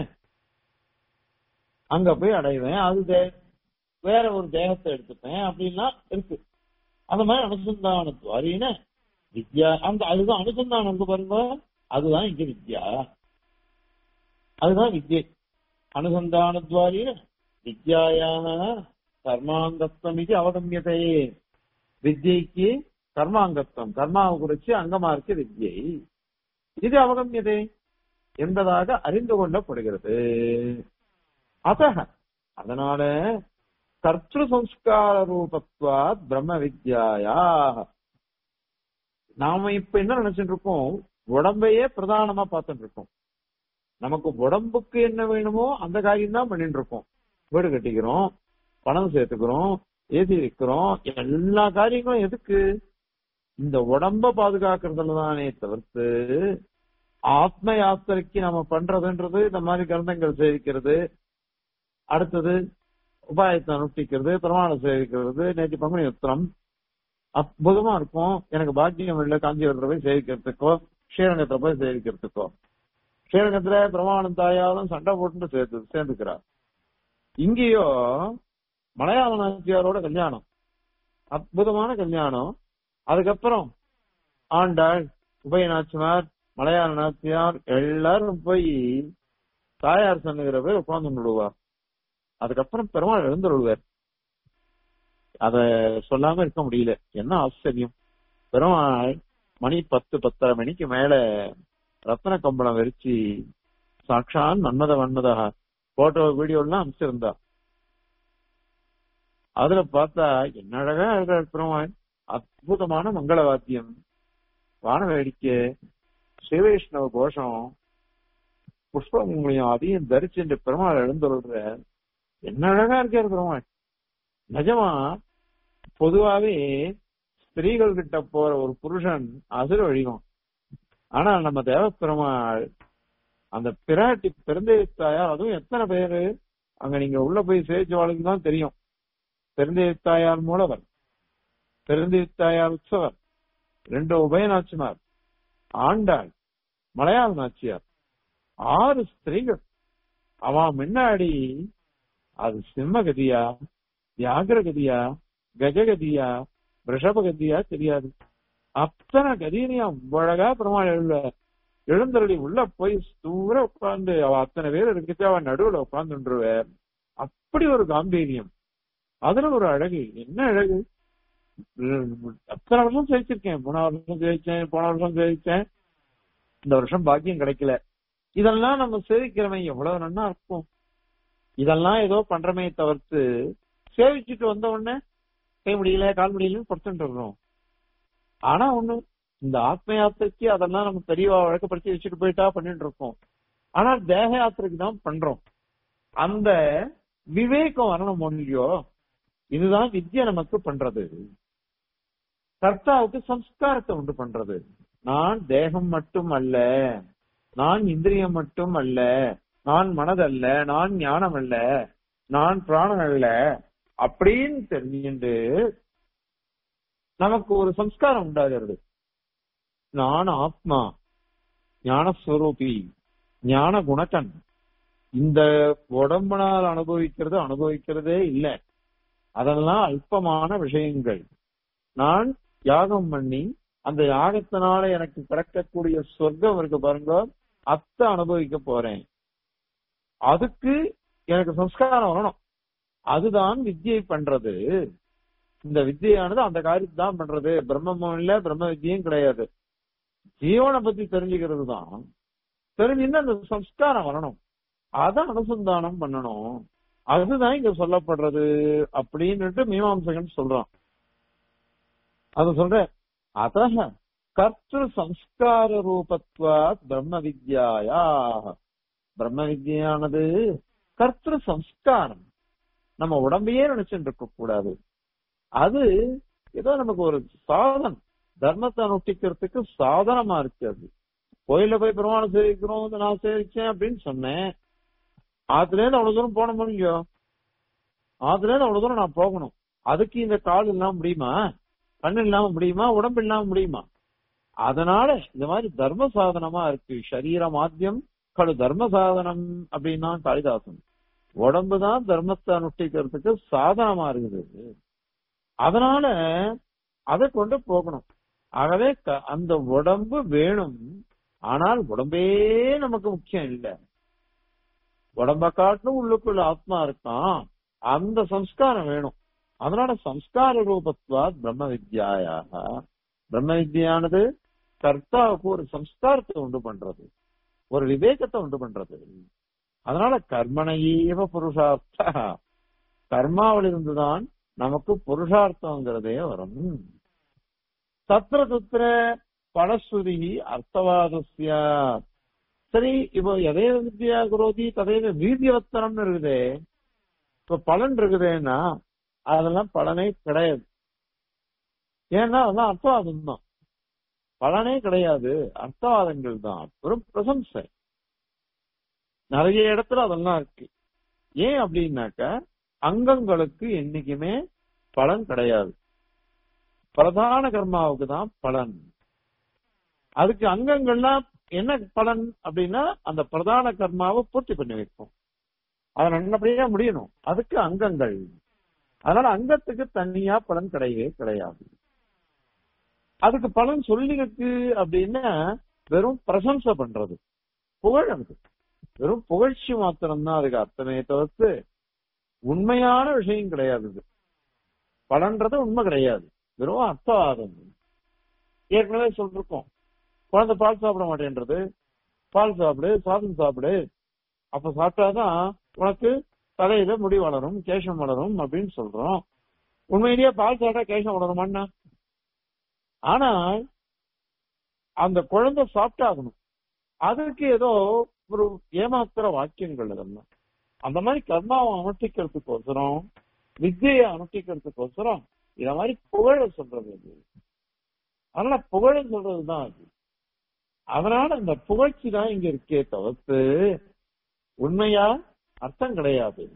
அங்க போய் அடைவேன் அது தே- வேற ஒரு தேகத்தை எடுத்துப்பேன் அப்படின்லாம் இருக்கு அந்த மாதிரி அனுசந்தானத்துவாரின்னு வித்யா அந்த அதுதான் அனுசந்தானம் இருக்கு பாருங்க அதுதான் இங்க வித்யா அதுதான் வித்யை அனுசந்தானத்வாரின்னு வித்யாயான கர்மாங்கத்துவம் இது அவகமியதை வித்யைக்கு கர்மாங்கத்துவம் கர்மாவை குறிச்சு அங்கமா இருக்கு வித்யை இது அவகமியதை என்பதாக அறிந்து கொள்ளப்படுகிறது அத்தக அதனால கர்த்திரு சம்ஸ்கார ரூபத்வாத் பிரம்ம வித்யாயா நாம இப்ப என்ன நினைச்சிட்டு இருக்கோம் உடம்பையே பிரதானமா பார்த்துட்டு இருக்கோம் நமக்கு உடம்புக்கு என்ன வேணுமோ அந்த காரியம் தான் பண்ணிட்டு இருக்கோம் வீடு கட்டிக்கிறோம் பணம் சேர்த்துக்கிறோம் ஏசி வைக்கிறோம் எல்லா காரியங்களும் எதுக்கு இந்த உடம்ப பாதுகாக்கிறதுல தானே தவிர்த்து ஆத்ம யாத்திரைக்கு நம்ம பண்றதுன்றது இந்த மாதிரி கிரந்தங்கள் சேவிக்கிறது அடுத்தது உபாயத்தை அனுஷ்டிக்கிறது பிரமாணம் சேவிக்கிறது நேற்று பங்குனி உத்திரம் அற்புதமா இருக்கும் எனக்கு பாக்கியம் இல்லை காஞ்சிபுரத்துல போய் சேவிக்கிறதுக்கோ ஸ்ரீரங்கத்துல போய் சேவிக்கிறதுக்கோ ஸ்ரீரங்கத்துல பிரமாணம் தாயாலும் சண்டை போட்டு சேர்த்து சேர்ந்துக்கிறார் இங்கேயோ மலையாள நாச்சியாரோட கல்யாணம் அற்புதமான கல்யாணம் அதுக்கப்புறம் ஆண்டாள் உபய நாச்சிமார் மலையாள நாச்சியார் எல்லாரும் போய் தாயார் சன்னுகிற போய் உட்கார்ந்து விடுவா அதுக்கப்புறம் பெருமாள் எழுந்துருவார் அத சொல்லாம இருக்க முடியல என்ன ஆச்சரியம் பெருமாள் மணி பத்து பத்தரை மணிக்கு மேல ரத்ன கம்பளம் வெறிச்சு சாட்சான் மன்மத மன்மதா போட்டோ வீடியோ எல்லாம் அனுப்பிச்சிருந்தா அதுல பார்த்தா என்ன அழகா இருக்கார் பெருமாள் அற்புதமான மங்கள வாத்தியம் வான வேடிக்கை சிவவைஷ்ணவ கோஷம் புஷ்பமும் அதையும் தரிச்சு பெருமாள் எழுந்துள்ள என்ன அழகா இருக்காரு பெருமாள் நிஜமா பொதுவாவே ஸ்திரீகள் கிட்ட போற ஒரு புருஷன் அசுர வழிகம் ஆனா நம்ம தேவ பெருமாள் அந்த பிராட்டி பிறந்தே தாயார் அதுவும் எத்தனை பேரு அங்க நீங்க உள்ள போய் சேவிச்சவாளுக்கு தான் தெரியும் பிறந்தே தாயார் மூலவர் பிறந்தே தாயார் உற்சவர் ரெண்டு உபயநாச்சிமார் ஆண்டாள் மலையாள நாச்சியார் ஆறு ஸ்திரீகள் அவன் முன்னாடி அது சிம்மகதியா வியாகரகதியா கஜகதியா ரிஷபகதியா தெரியாது அத்தனை கதியினையும் அவ்வழகா பெருமாள் எழுத எழுந்தருளி உள்ள போய் தூர உட்கார்ந்து அவ அத்தனை பேர் இருக்கிட்டு அவன் நடுவுல உட்கார்ந்துருவ அப்படி ஒரு காம்பீரியம் அதுல ஒரு அழகு என்ன அழகு அத்தனை வருஷம் ஜெயிச்சிருக்கேன் போன வருஷம் ஜெயிச்சேன் போன வருஷம் ஜெயிச்சேன் இந்த வருஷம் பாக்கியம் கிடைக்கல இதெல்லாம் நம்ம சேவிக்கிறவன் எவ்வளவு நன்னா இருக்கும் இதெல்லாம் ஏதோ பண்றமே தவிர்த்து சேவிச்சுட்டு வந்த உடனே கை முடியல கால் முடியலன்னு படுத்துட்டு இருக்கோம் ஆனா ஒண்ணு இந்த ஆத்ம யாத்திரைக்கு அதெல்லாம் நம்ம பெரியவா வழக்கப்படுத்தி வச்சுட்டு போயிட்டா பண்ணிட்டு இருக்கோம் ஆனா தேக யாத்திரைக்கு தான் பண்றோம் அந்த விவேகம் வரணும் ஒன்றியோ இதுதான் வித்யா நமக்கு பண்றது கர்த்தாவுக்கு சம்ஸ்காரத்தை உண்டு பண்றது நான் தேகம் மட்டும் அல்ல நான் இந்திரியம் மட்டும் அல்ல நான் மனதல்ல நான் ஞானம் அல்ல நான் பிராணன் அல்ல அப்படின்னு தெரிஞ்சுட்டு நமக்கு ஒரு சம்ஸ்காரம் உண்டாகிறது நான் ஆத்மா ஞானஸ்வரூபி ஞான குணக்கன் இந்த உடம்புனால் அனுபவிக்கிறது அனுபவிக்கிறதே இல்லை அதெல்லாம் அல்பமான விஷயங்கள் நான் யாகம் பண்ணி அந்த யாகத்தினால எனக்கு கிடைக்கக்கூடிய சொர்க்கம் இருக்கு பாருங்க அத்த அனுபவிக்க போறேன் அதுக்கு எனக்கு சம்ஸ்காரம் வரணும் அதுதான் வித்தியை பண்றது இந்த வித்தியானது அந்த காரியத்தை தான் பண்றது பிரம்மமும் இல்ல பிரம்ம வித்தியும் கிடையாது ஜீவனை பத்தி தெரிஞ்சுக்கிறது தான் தெரிஞ்சுன்னா அந்த சம்ஸ்காரம் வரணும் அதை அனுசந்தானம் பண்ணணும் அதுதான் இங்க சொல்லப்படுறது அப்படின்னுட்டு மீமாம்சகன் சொல்றான் அத சொல்ற அத கர்த்திரு சம்ஸ்கார ரூபத்வா பிரம்ம வித்யாயா பிரம்ம வித்யானது கர்த்திரு சம்ஸ்காரம் நம்ம உடம்பையே நினைச்சுட்டு இருக்க கூடாது அது ஏதோ நமக்கு ஒரு சாதனம் தர்மத்தை அனுஷ்டிக்கிறதுக்கு சாதனமா இருக்கு அது கோயில போய் பிரமாணம் சேவிக்கிறோம் நான் சேவிச்சேன் அப்படின்னு சொன்னேன் ஆத்துல இருந்து அவ்வளவு தூரம் போன முடியும் ஆத்துல இருந்து அவ்வளவு தூரம் நான் போகணும் அதுக்கு இந்த கால் இல்லாம முடியுமா கண்ணு இல்லாம முடியுமா உடம்பு இல்லாம முடியுமா அதனால இந்த மாதிரி தர்ம சாதனமா இருக்கு சரீர மாத்தியம் கடு தர்ம சாதனம் அப்படின்னா காளிதாசன் உடம்பு தான் தர்மத்தை அனுஷ்டிக்கிறதுக்கு சாதனமா இருக்குது அதனால அதை கொண்டு போகணும் ஆகவே அந்த உடம்பு வேணும் ஆனால் உடம்பே நமக்கு முக்கியம் இல்லை உடம்ப காட்டிலும் உள்ளுக்குள்ள ஆத்மா இருக்கான் அந்த சம்ஸ்காரம் வேணும் அதனால சம்ஸ்கார ரூபத்வா பிரம்ம வித்யாயாக பிரம்ம வித்யானது கர்த்தாவுக்கு ஒரு சம்ஸ்காரத்தை உண்டு பண்றது ஒரு விவேகத்தை உண்டு பண்றது அதனால கர்மனையேவ புருஷார்த்த கர்மாவில் இருந்துதான் நமக்கு புருஷார்த்தங்கிறதே வரும் தத்திர தத்திர பலஸ்ருதி அர்த்தவாதஸ்ய சரி இப்போ எதே வித்யா குரோதி ததைவ வீரியவத்தனம்னு இருக்குதே இப்ப பலன் இருக்குதேன்னா அதெல்லாம் பலனே கிடையாது ஏன்னா அதெல்லாம் அர்த்தவாதம் தான் பலனே கிடையாது அர்த்தவாதங்கள் தான் வெறும் பிரசம்சை நிறைய இடத்துல அதெல்லாம் இருக்கு ஏன் அப்படின்னாக்க அங்கங்களுக்கு என்னைக்குமே பலன் கிடையாது பிரதான கர்மாவுக்கு தான் பலன் அதுக்கு அங்கங்கள்லாம் என்ன பலன் அப்படின்னா அந்த பிரதான கர்மாவை பூர்த்தி பண்ணி வைக்கும் அதை நல்லபடியா முடியணும் அதுக்கு அங்கங்கள் அதனால அங்கத்துக்கு தனியா பலன் கிடையவே கிடையாது அதுக்கு பலன் சொல்லிருக்கு அப்படின்னா வெறும் பிரசம்சை பண்றது புகழது வெறும் புகழ்ச்சி மாத்திரம்தான் அதுக்கு அர்த்தமே தவிர்த்து உண்மையான விஷயம் கிடையாது இது பலன்றது உண்மை கிடையாது வெறும் அர்த்தவாதம் ஏற்கனவே சொல்லிருக்கோம் குழந்தை பால் சாப்பிட மாட்டேன்றது பால் சாப்பிடு சாதம் சாப்பிடு அப்ப சாப்பிட்டாதான் உனக்கு தலையில முடி வளரும் கேசம் வளரும் அப்படின்னு சொல்றோம் உண்மையிலேயே பால் சாப்பிட்டா கேசம் வளருமான்னா ஆனா அந்த குழந்தை சாப்பிட்டாகணும் அதுக்கு ஏதோ ஒரு ஏமாத்துற வாக்கியங்கள் இதெல்லாம் அந்த மாதிரி கர்மாவை அனுஷ்டிக்கிறதுக்கோசரம் வித்தியை அனுஷ்டிக்கிறதுக்கோசரம் இத மாதிரி புகழ சொல்றது அது அதனால புகழ சொல்றதுதான் அது அதனால அந்த புகழ்ச்சி தான் இங்க இருக்கே தவிர்த்து உண்மையா அர்த்தம் கிடையாது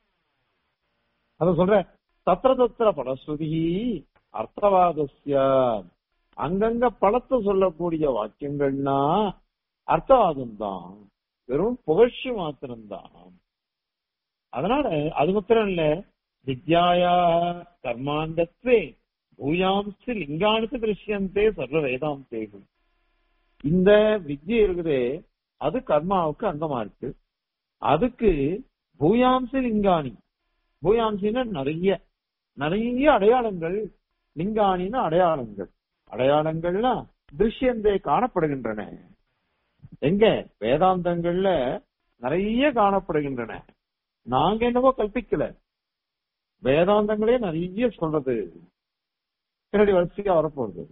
அத சொல்ற தத்திர தத்திர பலஸ்ருதி அர்த்தவாதஸ்ய அங்கங்க பழத்தை சொல்லக்கூடிய வாக்கியங்கள்னா அர்த்தவாதம் தான் வெறும் புகழ்ச்சி மாத்திரம்தான் அதனால அது மாத்திரம் இல்ல வித்யாயா கர்மாந்தத்வே பூயாம்சி லிங்கானுக்கு திருஷ்யந்தே சர்வ வேதாந்தேகும் இந்த வித்யை இருக்குதே அது கர்மாவுக்கு அங்கமா இருக்கு அதுக்கு பூயாம்சி லிங்காணி பூயாம்சின்னா நிறைய நிறைய அடையாளங்கள் லிங்காணின்னு அடையாளங்கள் அடையாளங்கள்னா திருஷ்யந்தே காணப்படுகின்றன எங்க வேதாந்தங்கள்ல நிறைய காணப்படுகின்றன நாங்க என்னவோ கல்பிக்கல வேதாந்தங்களே நிறைய சொல்றது பின்னாடி வரிசையா வரப்போகுது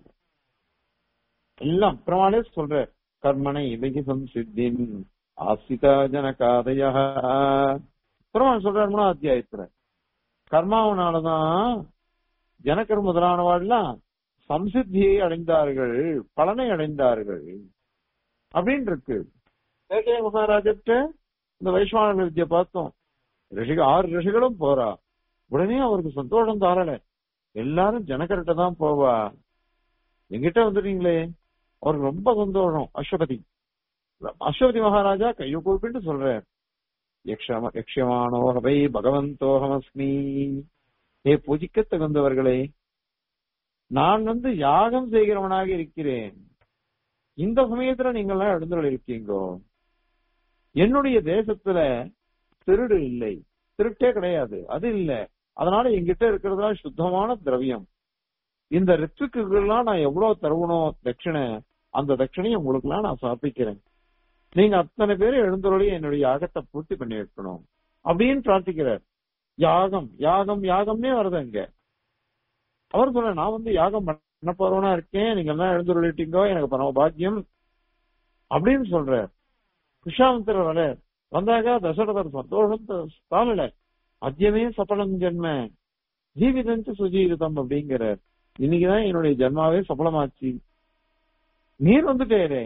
எல்லாம் பிரமாணே சொல்ற கர்மனை இலகி சம்சித்தின் ஆசிதா ஜனகாதய பிரமாணம் சொல்றாரு மூணாவது அத்தியாயத்துல கர்மாவனாலதான் ஜனக்கர் முதலானவாள்லாம் சம்சித்தியை அடைந்தார்கள் பலனை அடைந்தார்கள் அப்படின்னு இருக்கு கேகே மகாராஜர்கிட்ட இந்த வைஷ்ணவ வித்தியை பார்த்தோம் ரிஷிகள் ஆறு ரிஷிகளும் போறா உடனே அவருக்கு சந்தோஷம் தாரல எல்லாரும் ஜனகர்கிட்ட தான் போவா எங்கிட்ட வந்துட்டீங்களே அவருக்கு ரொம்ப சந்தோஷம் அஸ்வபதி அஸ்வபதி மகாராஜா கையை கூப்பிட்டு சொல்றார் யக்ஷம யக்ஷமானோகவை பகவந்தோகமஸ்மி ஏ பூஜிக்க தகுந்தவர்களே நான் வந்து யாகம் செய்கிறவனாக இருக்கிறேன் இந்த சமயத்துல நீங்க எல்லாம் எழுந்துள்ள இருக்கீங்கோ என்னுடைய தேசத்துல திருடு இல்லை திருட்டே கிடையாது அது இல்ல அதனால எங்கிட்ட இருக்கிறதுலாம் சுத்தமான திரவியம் இந்த ரித்துக்குலாம் நான் எவ்வளவு தருவணும் தட்சிணை அந்த தட்சிணையை உங்களுக்கு எல்லாம் நான் சமர்ப்பிக்கிறேன் நீங்க அத்தனை பேரும் எழுந்தருளி என்னுடைய யாகத்தை பூர்த்தி பண்ணி வைக்கணும் அப்படின்னு பிரார்த்திக்கிறார் யாகம் யாகம் யாகம்னே வருது அங்க அவர் சொல்ற நான் வந்து யாகம் பண்ண போறவனா இருக்கேன் நீங்க எல்லாம் எழுந்துருளிட்டீங்கோ எனக்கு பரம பாக்கியம் அப்படின்னு சொல்ற குஷாமந்தர் வர வந்தாக தசரதர் சந்தோஷம் தாழல மத்தியமே சபலம் ஜென்ம ஜீவிதஞ்சு சுஜீவிதம் அப்படிங்கிறார் இன்னைக்குதான் என்னுடைய ஜென்மாவே சபலமாச்சு நீர் வந்துட்டேரே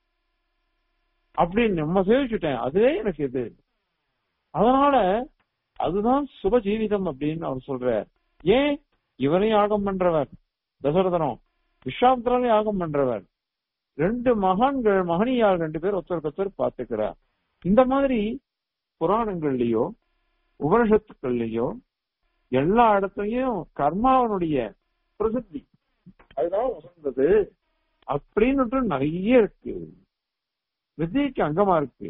அப்படின்னு நம்ம சேவிச்சுட்டேன் அதுவே எனக்கு இது அதனால அதுதான் சுப ஜீவிதம் அப்படின்னு அவர் சொல்றார் ஏன் இவரையும் யாகம் பண்றவர் தசரதனம் விஸ்வாமித்திரனையும் யாகம் பண்றவர் ரெண்டு மகான்கள் மகனியார் ரெண்டு பேர் ஒருத்தருக்கு ஒருத்தர் பார்த்துக்கிறார் இந்த மாதிரி புராணங்கள்லயோ உபனிஷத்துக்கள்லயோ எல்லா இடத்துலயும் கர்மாவனுடைய பிரசித்தி அதுதான் உசந்தது அப்படின்னு நிறைய இருக்கு வித்தியக்கு அங்கமா இருக்கு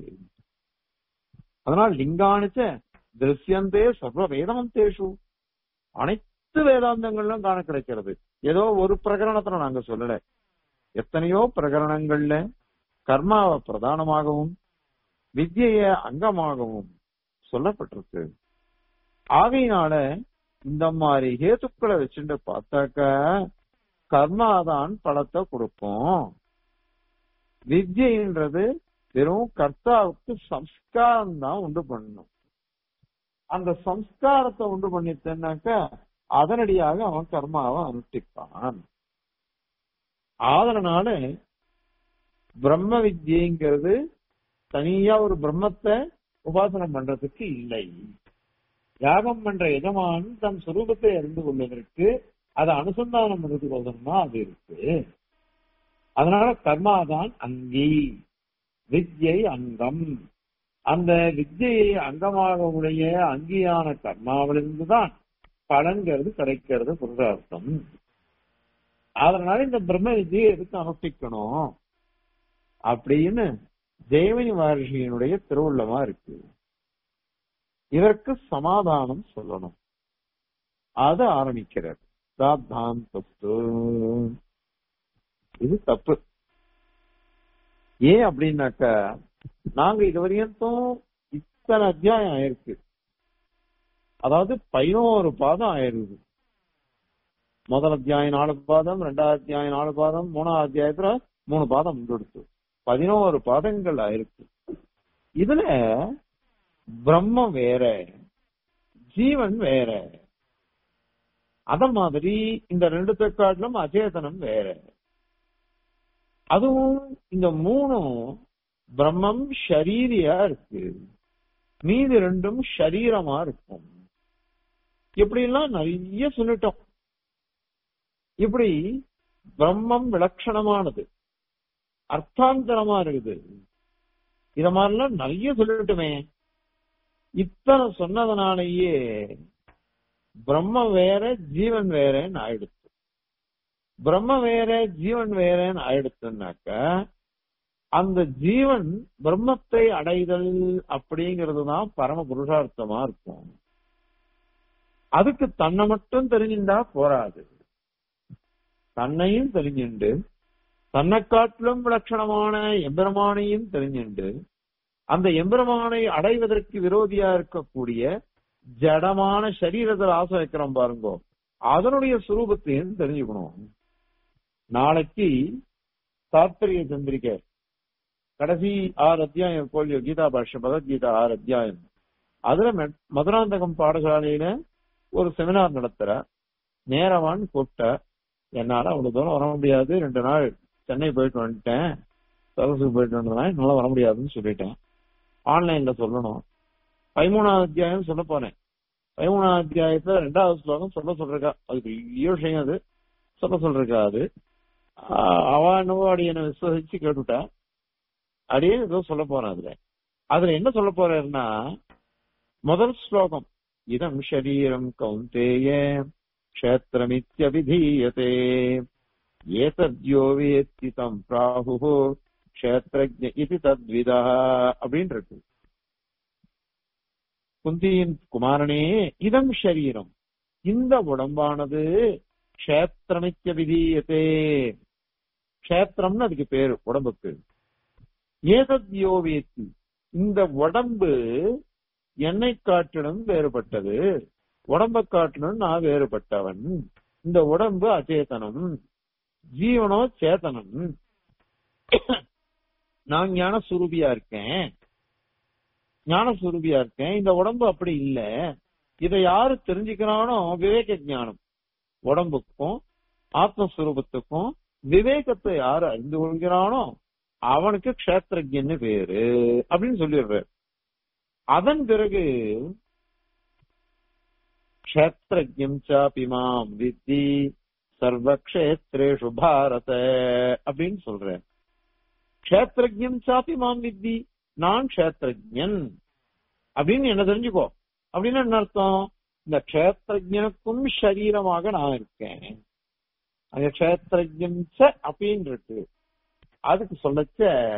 அதனால் லிங்கானிச்ச திருஷ்யந்தே சர்வ வேதாந்தேஷு அனைத்து வேதாந்தங்களும் காண கிடைக்கிறது ஏதோ ஒரு பிரகரணத்துல நாங்க சொல்லல எத்தனையோ பிரகரணங்கள்ல கர்மாவை பிரதானமாகவும் வித்யைய அங்கமாகவும் சொல்லப்பட்டிருக்கு ஆகையினால இந்த மாதிரி ஹேத்துக்களை வச்சுட்டு பார்த்தாக்க கர்மாதான் பலத்தை கொடுக்கும் வித்யன்றது வெறும் கர்த்தாவுக்கு சம்ஸ்காரம் தான் உண்டு பண்ணணும் அந்த சம்ஸ்காரத்தை உண்டு பண்ணிட்டேன்னாக்க அதனடியாக அவன் கர்மாவை அனுஷ்டிப்பான் அதனால பிரம்ம வித்யைங்கிறது தனியா ஒரு பிரம்மத்தை உபாசனம் பண்றதுக்கு இல்லை யாகம் பண்ற எஜமான் தன் சுரூபத்தை அறிந்து கொள்வதற்கு அதை அனுசந்தானம் பண்றதுக்கு தான் அது இருக்கு அதனால கர்மாதான் அங்கி வித்யை அங்கம் அந்த வித்யை அங்கமாக உடைய அங்கியான கர்மாவிலிருந்து தான் பலன்கிறது கிடைக்கிறது புருஷார்த்தம் அதனால இந்த பிரம்ம வித்யை எதுக்கு அனுஷ்டிக்கணும் அப்படின்னு தேவனி மகர்ஷியினுடைய திருவுள்ளமா இருக்கு இதற்கு சமாதானம் சொல்லணும் அது ஆரம்பிக்கிறார் சாத்தாந்தஸ்து இது தப்பு ஏன் அப்படின்னாக்கா நாங்க இதுவரையும் இத்தனை அத்தியாயம் ஆயிருக்கு அதாவது பதினோரு பாதம் ஆயிருக்குது முதல் அத்தியாயம் நாலு பாதம் ரெண்டாவது அத்தியாயம் நாலு பாதம் மூணாவது அத்தியாயத்துல மூணு பாதம் முன்னெடுத்து பதினோரு பாதங்கள் ஆயிருக்கு இதுல பிரம்மம் வேற ஜீவன் வேற அத மாதிரி இந்த ரெண்டு தக்காட்டிலும் அச்சேதனம் வேற அதுவும் இந்த மூணும் பிரம்மம் ஷரீரியா இருக்கு மீதி ரெண்டும் ஷரீரமா இருக்கும் இப்படி எல்லாம் நிறைய சொல்லிட்டோம் இப்படி பிரம்மம் விலட்சணமானது அர்த்தாந்தரமா இருக்குது இத மாதிரிலாம் நிறைய சொல்லிட்டுமே இத்தனை சொன்னதுனாலேயே பிரம்ம வேற ஜீவன் வேறன்னு ஆயிடுச்சு பிரம்ம வேற ஜீவன் வேறன்னு ஆயிடுச்சுனாக்க அந்த ஜீவன் பிரம்மத்தை அடைதல் அப்படிங்கிறது தான் பரம புருஷார்த்தமா இருக்கும் அதுக்கு தன்னை மட்டும் தெரிஞ்சிருந்தா போராது தன்னையும் தெரிஞ்சுண்டு தன்னை காட்டிலும் விலட்சணமான எம்பெருமானையும் தெரிஞ்சுண்டு அந்த எம்பெருமானை அடைவதற்கு விரோதியா இருக்கக்கூடிய ஜடமான சரீரத்தில் ஆசை வைக்கிறோம் பாருங்க அதனுடைய சுரூபத்தையும் தெரிஞ்சுக்கணும் நாளைக்கு தாத்பரிய சந்திரிகை கடைசி ஆறு அத்தியாயம் போலியோ கீதா பாஷ்ய பகவத்கீதா ஆறு அத்தியாயம் அதுல மதுராந்தகம் பாடசாலையில ஒரு செமினார் நடத்துற நேரவான்னு கூப்பிட்ட என்னால அவ்வளவு தூரம் வர முடியாது ரெண்டு நாள் சென்னை போயிட்டு வந்துட்டேன் சதசுக்கு போயிட்டு வந்ததுனால என்னால வர முடியாதுன்னு சொல்லிட்டேன் ஆன்லைன்ல சொல்லணும் பதிமூணாவது அத்தியாயம் சொல்ல போனேன் பதிமூணாவது அத்தியாயத்துல ரெண்டாவது ஸ்லோகம் சொல்ல சொல்றா அது பெரிய விஷயம் அது சொல்ல சொல்றா அது அவ என்னவோ அடி என்ன விசுவசிச்சு கேட்டுட்டா அப்படியே ஏதோ சொல்ல போறேன் அதுல அதுல என்ன சொல்ல போறேன்னா முதல் ஸ்லோகம் இதம் ஷரீரம் கௌந்தேய க்ஷேத்திரமித்யபிதீயதே ஏதத்யோ வேத்தி தம் பிராகு க்ஷேத்ரஜ இது தத்விதா அப்படின்னு இருக்கு குந்தியின் குமாரனே இதம் ஷரீரம் இந்த உடம்பானது க்ஷேத்திரமித்ய விதீயத்தே க்ஷேத்திரம்னு அதுக்கு பேரு உடம்புக்கு ஏதத்யோ வேத்தி இந்த உடம்பு என்னை காட்டிலும் வேறுபட்டது உடம்ப காட்டிலும் நான் வேறுபட்டவன் இந்த உடம்பு அச்சேதனம் ஜீவனோ சேத்தனம் நான் ஞான சுரூபியா இருக்கேன் ஞான சுரூபியா இருக்கேன் இந்த உடம்பு அப்படி இல்ல இதை யாரு தெரிஞ்சுக்கிறானோ விவேக ஞானம் உடம்புக்கும் ஆத்மஸ்வரூபத்துக்கும் விவேகத்தை யாரு அறிந்து கொள்கிறானோ அவனுக்கு கஷேத்திரஜன்னு பேரு அப்படின்னு சொல்லிடுறாரு அதன் பிறகு கஷேத்திரஜம் சாபி மாம் வித்தி சர்வக்ஷேத்ரேஷு பாரத அப்படின்னு சொல்றேன் கஷேத்திரஜம் சாப்பி மாம் வித்தி நான் கஷேத்திரஜன் அப்படின்னு என்ன தெரிஞ்சுக்கோ அப்படின்னு என்ன அர்த்தம் இந்த கஷேத்திரஜனுக்கும் சரீரமாக நான் இருக்கேன் அங்க கஷேத்திரஜம் ச அப்படின்னு இருக்கு அதுக்கு சொல்லச்ச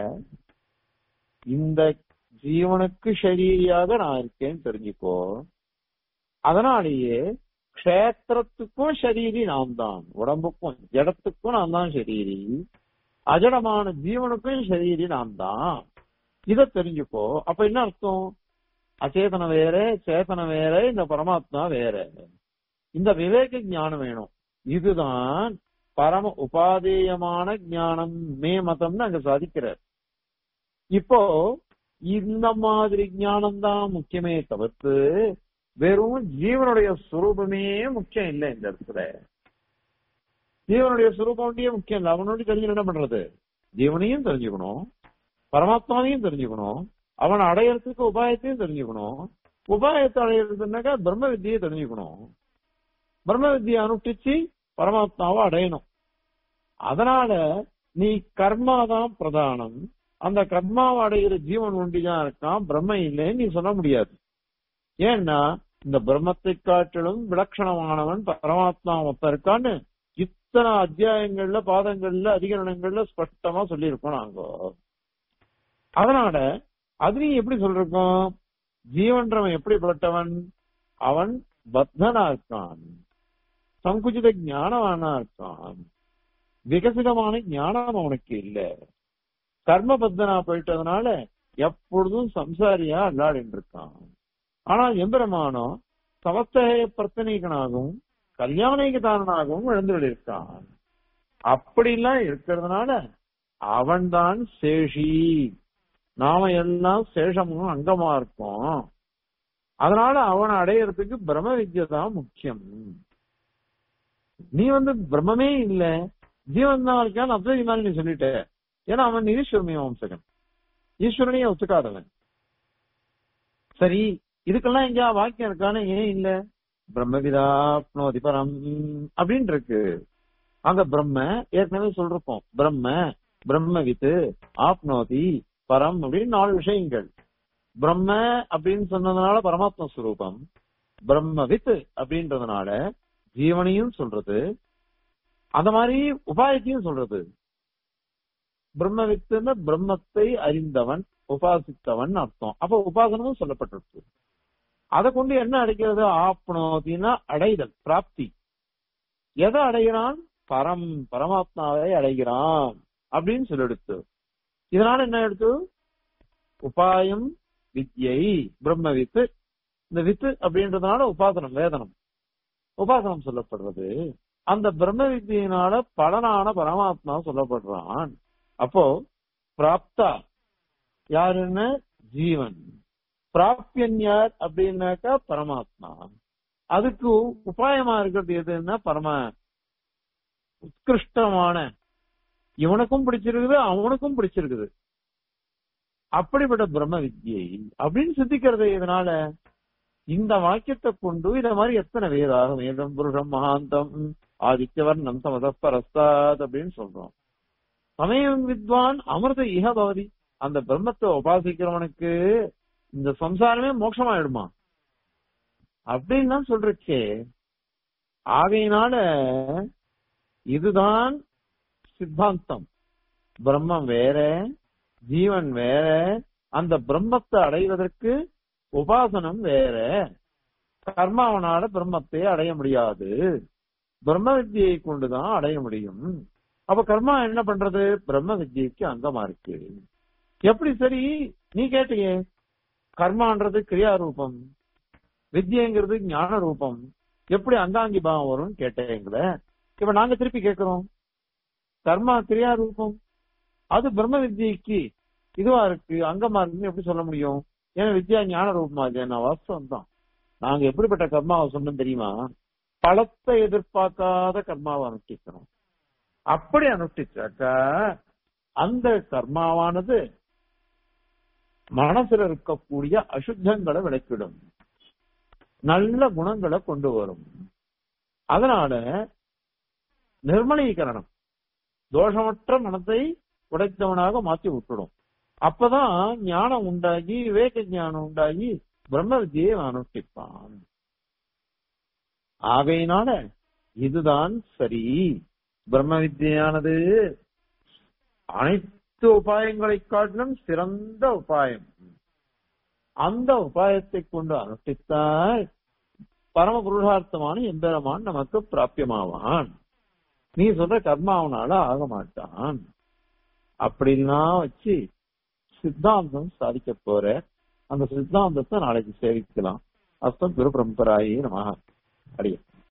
இந்த ஜீவனுக்கு ஷரீரியாக நான் இருக்கேன்னு தெரிஞ்சுக்கோ அதனாலேயே க்ஷேத்திரத்துக்கும் ஷரீரி நான் தான் உடம்புக்கும் ஜடத்துக்கும் நான் தான் ஷரீரி அஜடமான ஜீவனுக்கும் ஷரீரி நான் தான் இத தெரிஞ்சுக்கோ அப்ப என்ன அர்த்தம் அச்சேதன வேற சேதன வேற இந்த பரமாத்மா வேற இந்த விவேக ஞானம் வேணும் இதுதான் பரம உபாதேயமான ஞானம் மே மதம்னு அங்க சாதிக்கிறார் இப்போ இந்த மாதிரி ஞானம் தான் முக்கியமே தவிர்த்து வெறும் ஜீவனுடைய சுரூபமே முக்கியம் இல்லை இந்த இடத்துல ஜீவனுடைய சுரூபம் ஒண்டியே முக்கியம் இல்லை அவனோட தெரிஞ்சு என்ன பண்றது ஜீவனையும் தெரிஞ்சுக்கணும் பரமாத்மாவையும் தெரிஞ்சுக்கணும் அவனை அடையறதுக்கு உபாயத்தையும் தெரிஞ்சுக்கணும் உபாயத்தை அடையிறதுனாக்கா பிரம்ம வித்தியை தெரிஞ்சுக்கணும் பிரம்ம வித்தியை அனுஷ்டிச்சு பரமாத்மாவை அடையணும் அதனால நீ கர்மா தான் பிரதானம் அந்த கர்மாவை அடைகிற ஜீவன் ஒண்டிதான் இருக்கான் பிரம்ம இல்லைன்னு நீ சொல்ல முடியாது ஏன்னா இந்த பிரம்மத்தை காட்டிலும் விலட்சணமானவன் பரமாத்மா ஒருத்தன் இருக்கான்னு இத்தனை அத்தியாயங்கள்ல பாதங்கள்ல அதிகரணங்கள்ல ஸ்பஷ்டமா சொல்லியிருக்கோம் நாங்க அதனால அது நீ எப்படி சொல்றோம் ஜீவன்றவன் எப்படிப்பட்டவன் அவன் பத்தனா இருக்கான் சங்குச்சித ஞானவானா இருக்கான் விகசிதமான ஞானம் அவனுக்கு இல்ல கர்மபத்தனா போயிட்டதுனால எப்பொழுதும் சம்சாரியா அல்லாடின்னு இருக்கான் ஆனா எம்பெருமானோ சமஸ்தேய பிரத்தனைகனாகவும் கல்யாணிகதாரனாகவும் எழுந்துள்ளிருக்கான் அப்படிலாம் இருக்கிறதுனால அவன்தான் சேஷி நாம எல்லாம் சேஷமும் அங்கமா இருக்கோம் அதனால அவனை அடையறதுக்கு பிரம்ம வித்யை தான் முக்கியம் நீ வந்து பிரம்மமே இல்ல ஜீவன் தான் இருக்கான்னு அத்வைதி மாதிரி நீ சொல்லிட்ட ஏன்னா அவன் ஈஸ்வரமிய வம்சகன் ஈஸ்வரனையே ஒத்துக்காதவன் சரி இதுக்கெல்லாம் எங்கேயா வாக்கியம் இருக்கானே ஏன் இல்ல பிரம்மவிதாப்னோதி பரம் அப்படின்னு இருக்கு அங்க பிரம்ம ஏற்கனவே சொல்றோம் பிரம்ம பிரம்மவித்து ஆப்னோதி பரம் அப்படின்னு நாலு விஷயங்கள் பிரம்ம அப்படின்னு சொன்னதுனால பரமாத்ம ஸ்வரூபம் பிரம்மவித் அப்படின்றதுனால ஜீவனையும் சொல்றது அந்த மாதிரி உபாயத்தையும் சொல்றது பிரம்மவித்துன்னு பிரம்மத்தை அறிந்தவன் உபாசித்தவன் அர்த்தம் அப்ப உபாசனமும் சொல்லப்பட்டிருக்கு அதை கொண்டு என்ன அடைக்கிறது ஆப்னோதினா அடைதல் பிராப்தி எதை அடைகிறான் பரம் பரமாத்மாவை அடைகிறான் அப்படின்னு சொல்லெடுத்து இதனால என்ன எடுத்து உபாயம் வித்யை பிரம்ம வித்து இந்த வித்து அப்படின்றதுனால உபாசனம் வேதனம் உபாசனம் சொல்லப்படுறது அந்த பிரம்ம வித்தியினால பலனான பரமாத்மா சொல்லப்படுறான் அப்போ பிராப்தா யாருன்னு ஜீவன் பிராப்தியன் யார் அப்படின்னாக்கா பரமாத்மா அதுக்கு உபாயமா இருக்கிறது எதுன்னா பரம உத்கிருஷ்டமான இவனுக்கும் பிடிச்சிருக்குது அவனுக்கும் பிடிச்சிருக்குது அப்படிப்பட்ட பிரம்ம வித்யை அப்படின்னு சித்திக்கிறது இதனால இந்த வாக்கியத்தை கொண்டு இத மாதிரி எத்தனை வேதாக வேதம் புருஷம் மகாந்தம் ஆதித்யவர்ணம் சமத பரஸ்தாத் அப்படின்னு சொல்றோம் சமயம் வித்வான் அமிர்த இக பவதி அந்த பிரம்மத்தை உபாசிக்கிறவனுக்கு இந்த சம்சாரமே மோட்சமாயிடுமா அப்படின்னு தான் சொல்றச்சே ஆகையினால இதுதான் சித்தாந்தம் பிரம்மம் வேற ஜீவன் வேற அந்த பிரம்மத்தை அடைவதற்கு உபாசனம் வேற கர்மாவனால பிரம்மத்தை அடைய முடியாது பிரம்ம வித்தியை கொண்டுதான் அடைய முடியும் அப்ப கர்மா என்ன பண்றது பிரம்ம வித்தியைக்கு அங்கமா இருக்கு எப்படி சரி நீ கேட்டியே கர்மான்றது கிரியா ரூபம் வித்யங்கிறது ஞான ரூபம் எப்படி அங்காங்கி பாவம் வரும்னு கேட்டேங்கள இப்ப நாங்க திருப்பி கேட்கிறோம் கர்மா கிரியா ரூபம் அது பிரம்ம வித்யைக்கு இதுவா இருக்கு அங்கமா இருக்குன்னு எப்படி சொல்ல முடியும் ஏன்னா வித்யா ஞான ரூபமா இது நான் வாஸ்தவம் தான் நாங்க எப்படிப்பட்ட கர்மாவை சொன்னோம் தெரியுமா பலத்தை எதிர்பார்க்காத கர்மாவை அனுஷ்டிக்கிறோம் அப்படி அனுஷ்டிச்சாக்கா அந்த கர்மாவானது மனசுல இருக்கக்கூடிய அசுத்தங்களை விளக்கிடும் நல்ல குணங்களை கொண்டு வரும் அதனால நிர்மலீகரணம் தோஷமற்ற மனத்தை உடைத்தவனாக மாற்றி விட்டுடும் அப்பதான் ஞானம் உண்டாகி விவேக ஞானம் உண்டாகி பிரம்ம வித்தியை அனுஷ்டிப்பான் ஆகையினால இதுதான் சரி பிரம்ம வித்தியானது அனைத்து உபாயங்களை காட்டிலும் சிறந்த உபாயம் அந்த உபாயத்தை கொண்டு அனுஷ்டித்தால் பரம புருஷார்த்தமான எம்பெருமான் நமக்கு பிராபியமாவான் நீ சொல்ற கர்மாவனால ஆக மாட்டான் அப்படின்லாம் வச்சு சித்தாந்தம் சாதிக்க போற அந்த சித்தாந்தத்தை நாளைக்கு சேவிக்கலாம் அஸ்தம் குரு பரம்பராயே நம அடியும்